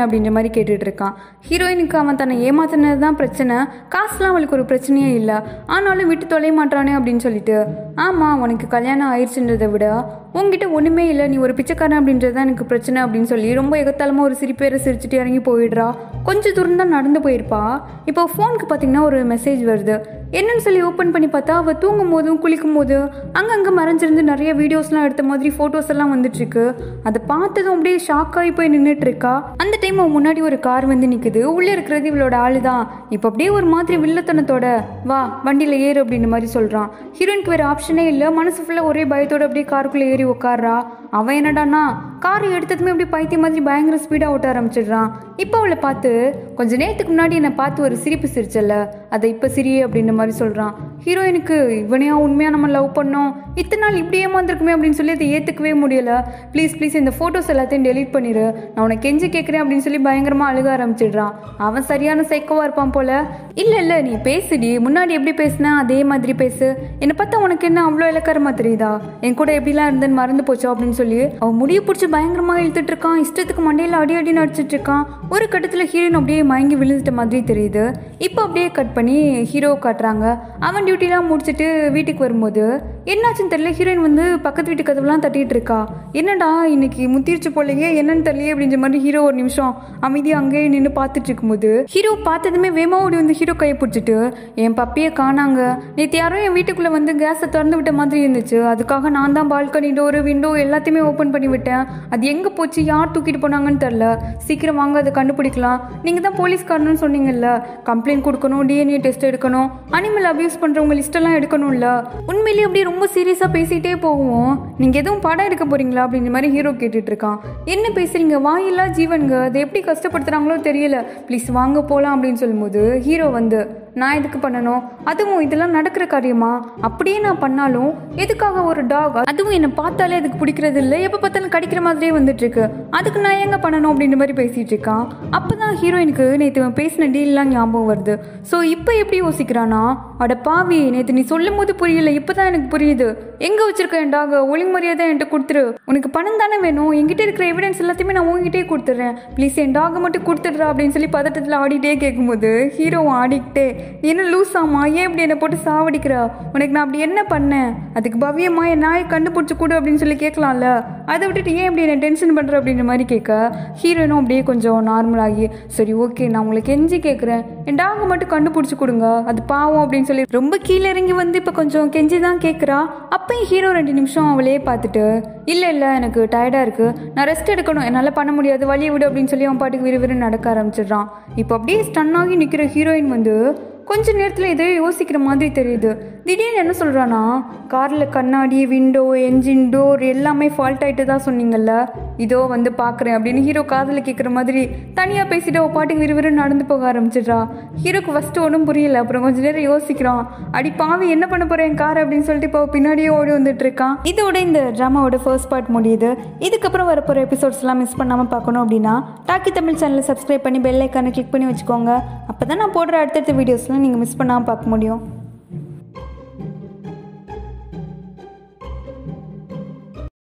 என்ன அப்படின்ற மாதிரி கேட்டுட்டு இருக்கான் ஹீரோயினுக்கு அவன் தன்னை ஏமாத்தினது தான் பிரச்சனை காசுலாம் அவளுக்கு ஒரு பிரச்சனையே இல்லை ஆனாலும் விட்டு தொலைய மாட்டானே அப்படின்னு சொல்லிட்டு ஆமாம் உனக்கு கல்யாணம் ஆயிடுச்சுன்றதை விட உங்ககிட்ட ஒன்றுமே இல்லை நீ ஒரு பிச்சைக்காரன் அப்படின்றது தான் எனக்கு பிரச்சனை அப்படின்னு சொல்லி ரொம்ப எகத்தாலமாக ஒரு சிரிப்பேரை சிரிச்சுட்டு இறங்கி போயிடுறா கொஞ்சம் தூரம் தான் நடந்து போயிருப்பா இப்போ ஃபோனுக்கு பார்த்தீங்கன்னா ஒரு மெசேஜ் வருது என்னன்னு சொல்லி ஓப்பன் பண்ணி பார்த்தா அவள் தூங்கும் போதும் குளிக்கும் போது அங்கங்கே மறைஞ்சிருந்து நிறைய வீடியோஸ்லாம் எடுத்த மாதிரி ஃபோட்டோஸ் எல்லாம் வந்துட்டுருக்கு அதை பார்த்ததும் அப்படியே ஷாக் ஆகி போய் நின்றுட்டு இருக்கா அந்த டைம் அவன் முன்னாடி ஒரு கார் வந்து நிற்குது உள்ளே இருக்கிறது இவளோட ஆளு தான் இப்போ அப்படியே ஒரு மாதிரி வில்லத்தனத்தோட வா வண்டியில் ஏறு அப்படின்ற மாதிரி சொல்கிறான் ஹீரோயினுக்கு வேறு ஆப்ஷனே இல்லை மனசு ஃபுல்லாக ஒரே பயத்தோட அப்படியே காருக்குள்ளே ஏறி உட்கார்றா அவன் என்னடானா கார் எடுத்ததுமே அப்படியே பைத்தியம் மாதிரி பயங்கர ஸ்பீடாக ஓட்ட ஆரம்பிச்சிடுறான் இப்போ அவளை பார்த்து கொஞ்ச நேரத்துக்கு முன்னாடி என்னை பார்த்து ஒரு சிரிப்பு சிரிச்சல அதை இப்போ சிரி அப்படின்ற மாதிரி சொல்கிறான் ஹீரோயினுக்கு இவனையா உண்மையாக நம்ம லவ் பண்ணோம் இத்தனை நாள் இப்படி ஏமாந்துருக்குமே அப்படின்னு சொல்லி அதை ஏற்றுக்கவே முடியல ப்ளீஸ் ப்ளீஸ் இந்த ஃபோட்டோஸ் எல்லாத்தையும் டெலீட் பண்ணிடு நான் உனக்கு கெஞ்சி கேட்குறேன் அப்படின்னு சொல்லி பயங்கரமாக அழுக ஆரம்பிச்சிடுறான் அவன் சரியான சைக்கோவாக இருப்பான் போல இல்லை இல்லை நீ பேசுடி முன்னாடி எப்படி பேசுன அதே மாதிரி பேசு என்னை பார்த்தா உனக்கு என்ன அவ்வளோ இலக்காரமாக தெரியுதா என் கூட எப்படிலாம் இருந்தேன்னு மறந்து போச்சோ அப்படின்னு சொல்லி அவன் முடிய பிடிச்சி பயங்கரமாக இழுத்துட்டு இருக்கான் இஷ்டத்துக்கு மண்டையில் அடி அடி நடிச்சிட்டு இருக்கான் ஒரு கட்டத்தில் ஹீரோயின் அப்படியே மயங்கி விழுந்துட்ட மாதிரி தெரியுது இப்போ அப்படியே கட் பண்ணி ஹீரோ காட்டுறாங்க அவன் டியூட்டிலாம் முடிச்சுட்டு வீட்டுக்கு வரும்போது என்னாச்சுன்னு தெரியல ஹீரோயின் வந்து பக்கத்து வீட்டு கதவுலாம் தட்டிட்டு இருக்கா என்னடா இன்னைக்கு முத்திருச்சு போலயே என்னன்னு தெரியல அப்படின்ற மாதிரி ஹீரோ ஒரு நிமிஷம் அமைதியாக அங்கேயே நின்று பார்த்துட்டு இருக்கும்போது ஹீரோ பார்த்ததுமே வேமா ஓடி வந்து ஹீரோ கையை பிடிச்சிட்டு என் பப்பியை காணாங்க நேற்று யாரோ என் வீட்டுக்குள்ளே வந்து கேஸை திறந்து விட்ட மாதிரி இருந்துச்சு அதுக்காக நான் தான் பால்கனி டோரு விண்டோ எல்லாத்தையுமே ஓப்பன் பண்ணி விட்டேன் அது எங்கே போச்சு யார் தூக்கிட்டு போனாங்கன்னு தெரில சீக்கிரம் வாங்க அதை கண்டுபிடிக்கலாம் நீங்கள் தான் போலீஸ்காரன்னு சொன்னீங்கல்ல கம்ப்ளைண்ட் கொடுக்கணும் டிஎன்ஏ டெஸ்ட் எடுக்கணும் அனிமல் அபியூஸ் பண்ணுறவங்க லிஸ்ட்டெல்லாம் எடுக்கணும்ல உண்மையிலேயே அப்படியே ரொம்ப சீரியஸாக பேசிகிட்டே போவோம் நீங்கள் எதுவும் படம் எடுக்க போகிறீங்களா அப்படின்ற மாதிரி ஹீரோ கேட்டுட்டு இருக்கான் என்ன பேசுகிறீங்க வாயில்லா ஜீவன்க அதை எப்படி கஷ்டப்படுத்துகிறாங்களோ தெரியல ப்ளீஸ் வாங்க போகலாம் அப்படின்னு சொல்லும்போது ஹீரோ வந்து நான் எதுக்கு பண்ணணும் அதுவும் இதெல்லாம் நடக்கிற காரியமா அப்படியே நான் பண்ணாலும் எதுக்காக ஒரு டாக் அதுவும் என்னை பார்த்தாலே அதுக்கு பிடிக்கிறது இல்லை எப்போ பார்த்தாலும் கடிக்கிற மாதிரியே வந்துட்டு இருக்கு அதுக்கு நான் எங்க பண்ணணும் அப்படின்ற மாதிரி பேசிட்டு இருக்கான் அப்பதான் ஹீரோயினுக்கு நேற்று இவன் பேசின டீல்லாம் ஞாபகம் வருது ஸோ இப்போ எப்படி யோசிக்கிறானா அட பாவி நேற்று நீ சொல்லும் போது புரியல இப்போதான் எனக்கு புரியுது எங்க வச்சிருக்க என் டாக ஒழுங்கு மரியாதை என்கிட்ட கொடுத்துரு உனக்கு பணம் தானே வேணும் என்கிட்ட இருக்கிற எவிடன்ஸ் எல்லாத்தையுமே நான் உங்ககிட்டே கொடுத்துட்றேன் ப்ளீஸ் என் டாகை மட்டும் கொடுத்துடுறா அப்படின்னு சொல்லி பதட்டத்தில் ஆடிட்டே கேட்கும்போது ஹீரோ ஆடிக்கிட்டே நீ என்ன லூஸ் ஆமா ஏன் இப்படி என்னை போட்டு சாவடிக்கிறா உனக்கு நான் அப்படி என்ன பண்ணேன் அதுக்கு பவ்யமா என் நாயை கண்டுபிடிச்சி கொடு அப்படின்னு சொல்லி கேட்கலாம்ல அதை விட்டுட்டு ஏன் இப்படி என்ன டென்ஷன் பண்ணுற அப்படின்ற மாதிரி கேட்க ஹீரோயினும் அப்படியே கொஞ்சம் நார்மல் ஆகி சரி ஓகே நான் உங்களை கெஞ்சி கேட்குறேன் என் டாகை மட்டும் கண்டுபிடிச்சி கொடுங்க அது பாவம் அப்படின்னு சொல்லி ரொம்ப கீழே இறங்கி வந்து இப்போ கொஞ்சம் கெஞ்சி தான் கேட்குறா அப்பயும் ஹீரோ ரெண்டு நிமிஷம் அவளே பார்த்துட்டு இல்லை இல்லை எனக்கு டயர்டாக இருக்குது நான் ரெஸ்ட் எடுக்கணும் என்னால் பண்ண முடியாது வழியை விடு அப்படின்னு சொல்லி அவன் பாட்டுக்கு விறுவிறு நடக்க ஆரம்பிச்சிடுறான் இப்போ அப்படியே ஸ்டன் ஆகி நிற்கிற ஹீரோயின் வந்து கொஞ்ச நேரத்தில் எதையோ யோசிக்கிற மாதிரி தெரியுது திடீர்னு என்ன சொல்கிறானா காரில் கண்ணாடி விண்டோ என்ஜின் டோர் எல்லாமே ஃபால்ட் ஆகிட்டு தான் சொன்னீங்கல்ல இதோ வந்து பார்க்குறேன் அப்படின்னு ஹீரோ காதில் கேட்குற மாதிரி தனியாக பேசிட்டு அவள் பாட்டுக்கு விறுவிறு நடந்து போக ஆரம்பிச்சிடுறா ஹீரோக்கு ஃபஸ்ட்டு ஒன்றும் புரியல அப்புறம் கொஞ்ச நேரம் யோசிக்கிறான் அடி பாவி என்ன பண்ண போகிறேன் கார் அப்படின்னு சொல்லிட்டு இப்போ பின்னாடியே ஓடி வந்துட்டு இருக்கான் இதோட இந்த ட்ராமாவோட ஃபர்ஸ்ட் பார்ட் முடியுது இதுக்கப்புறம் வரப்போகிற எபிசோட்ஸ்லாம் மிஸ் பண்ணாமல் பார்க்கணும் அப்படின்னா டாக்கி தமிழ் சேனலை சப்ஸ்கிரைப் பண்ணி பெல் ஐக்கானை கிளிக் பண்ணி வச்சுக்கோங்க அப்போ தான் நான் போடுற அடுத்தடுத்த வீடியோஸ்லாம் நீங்கள் மிஸ் பண்ணாமல் பார்க்க முடியும்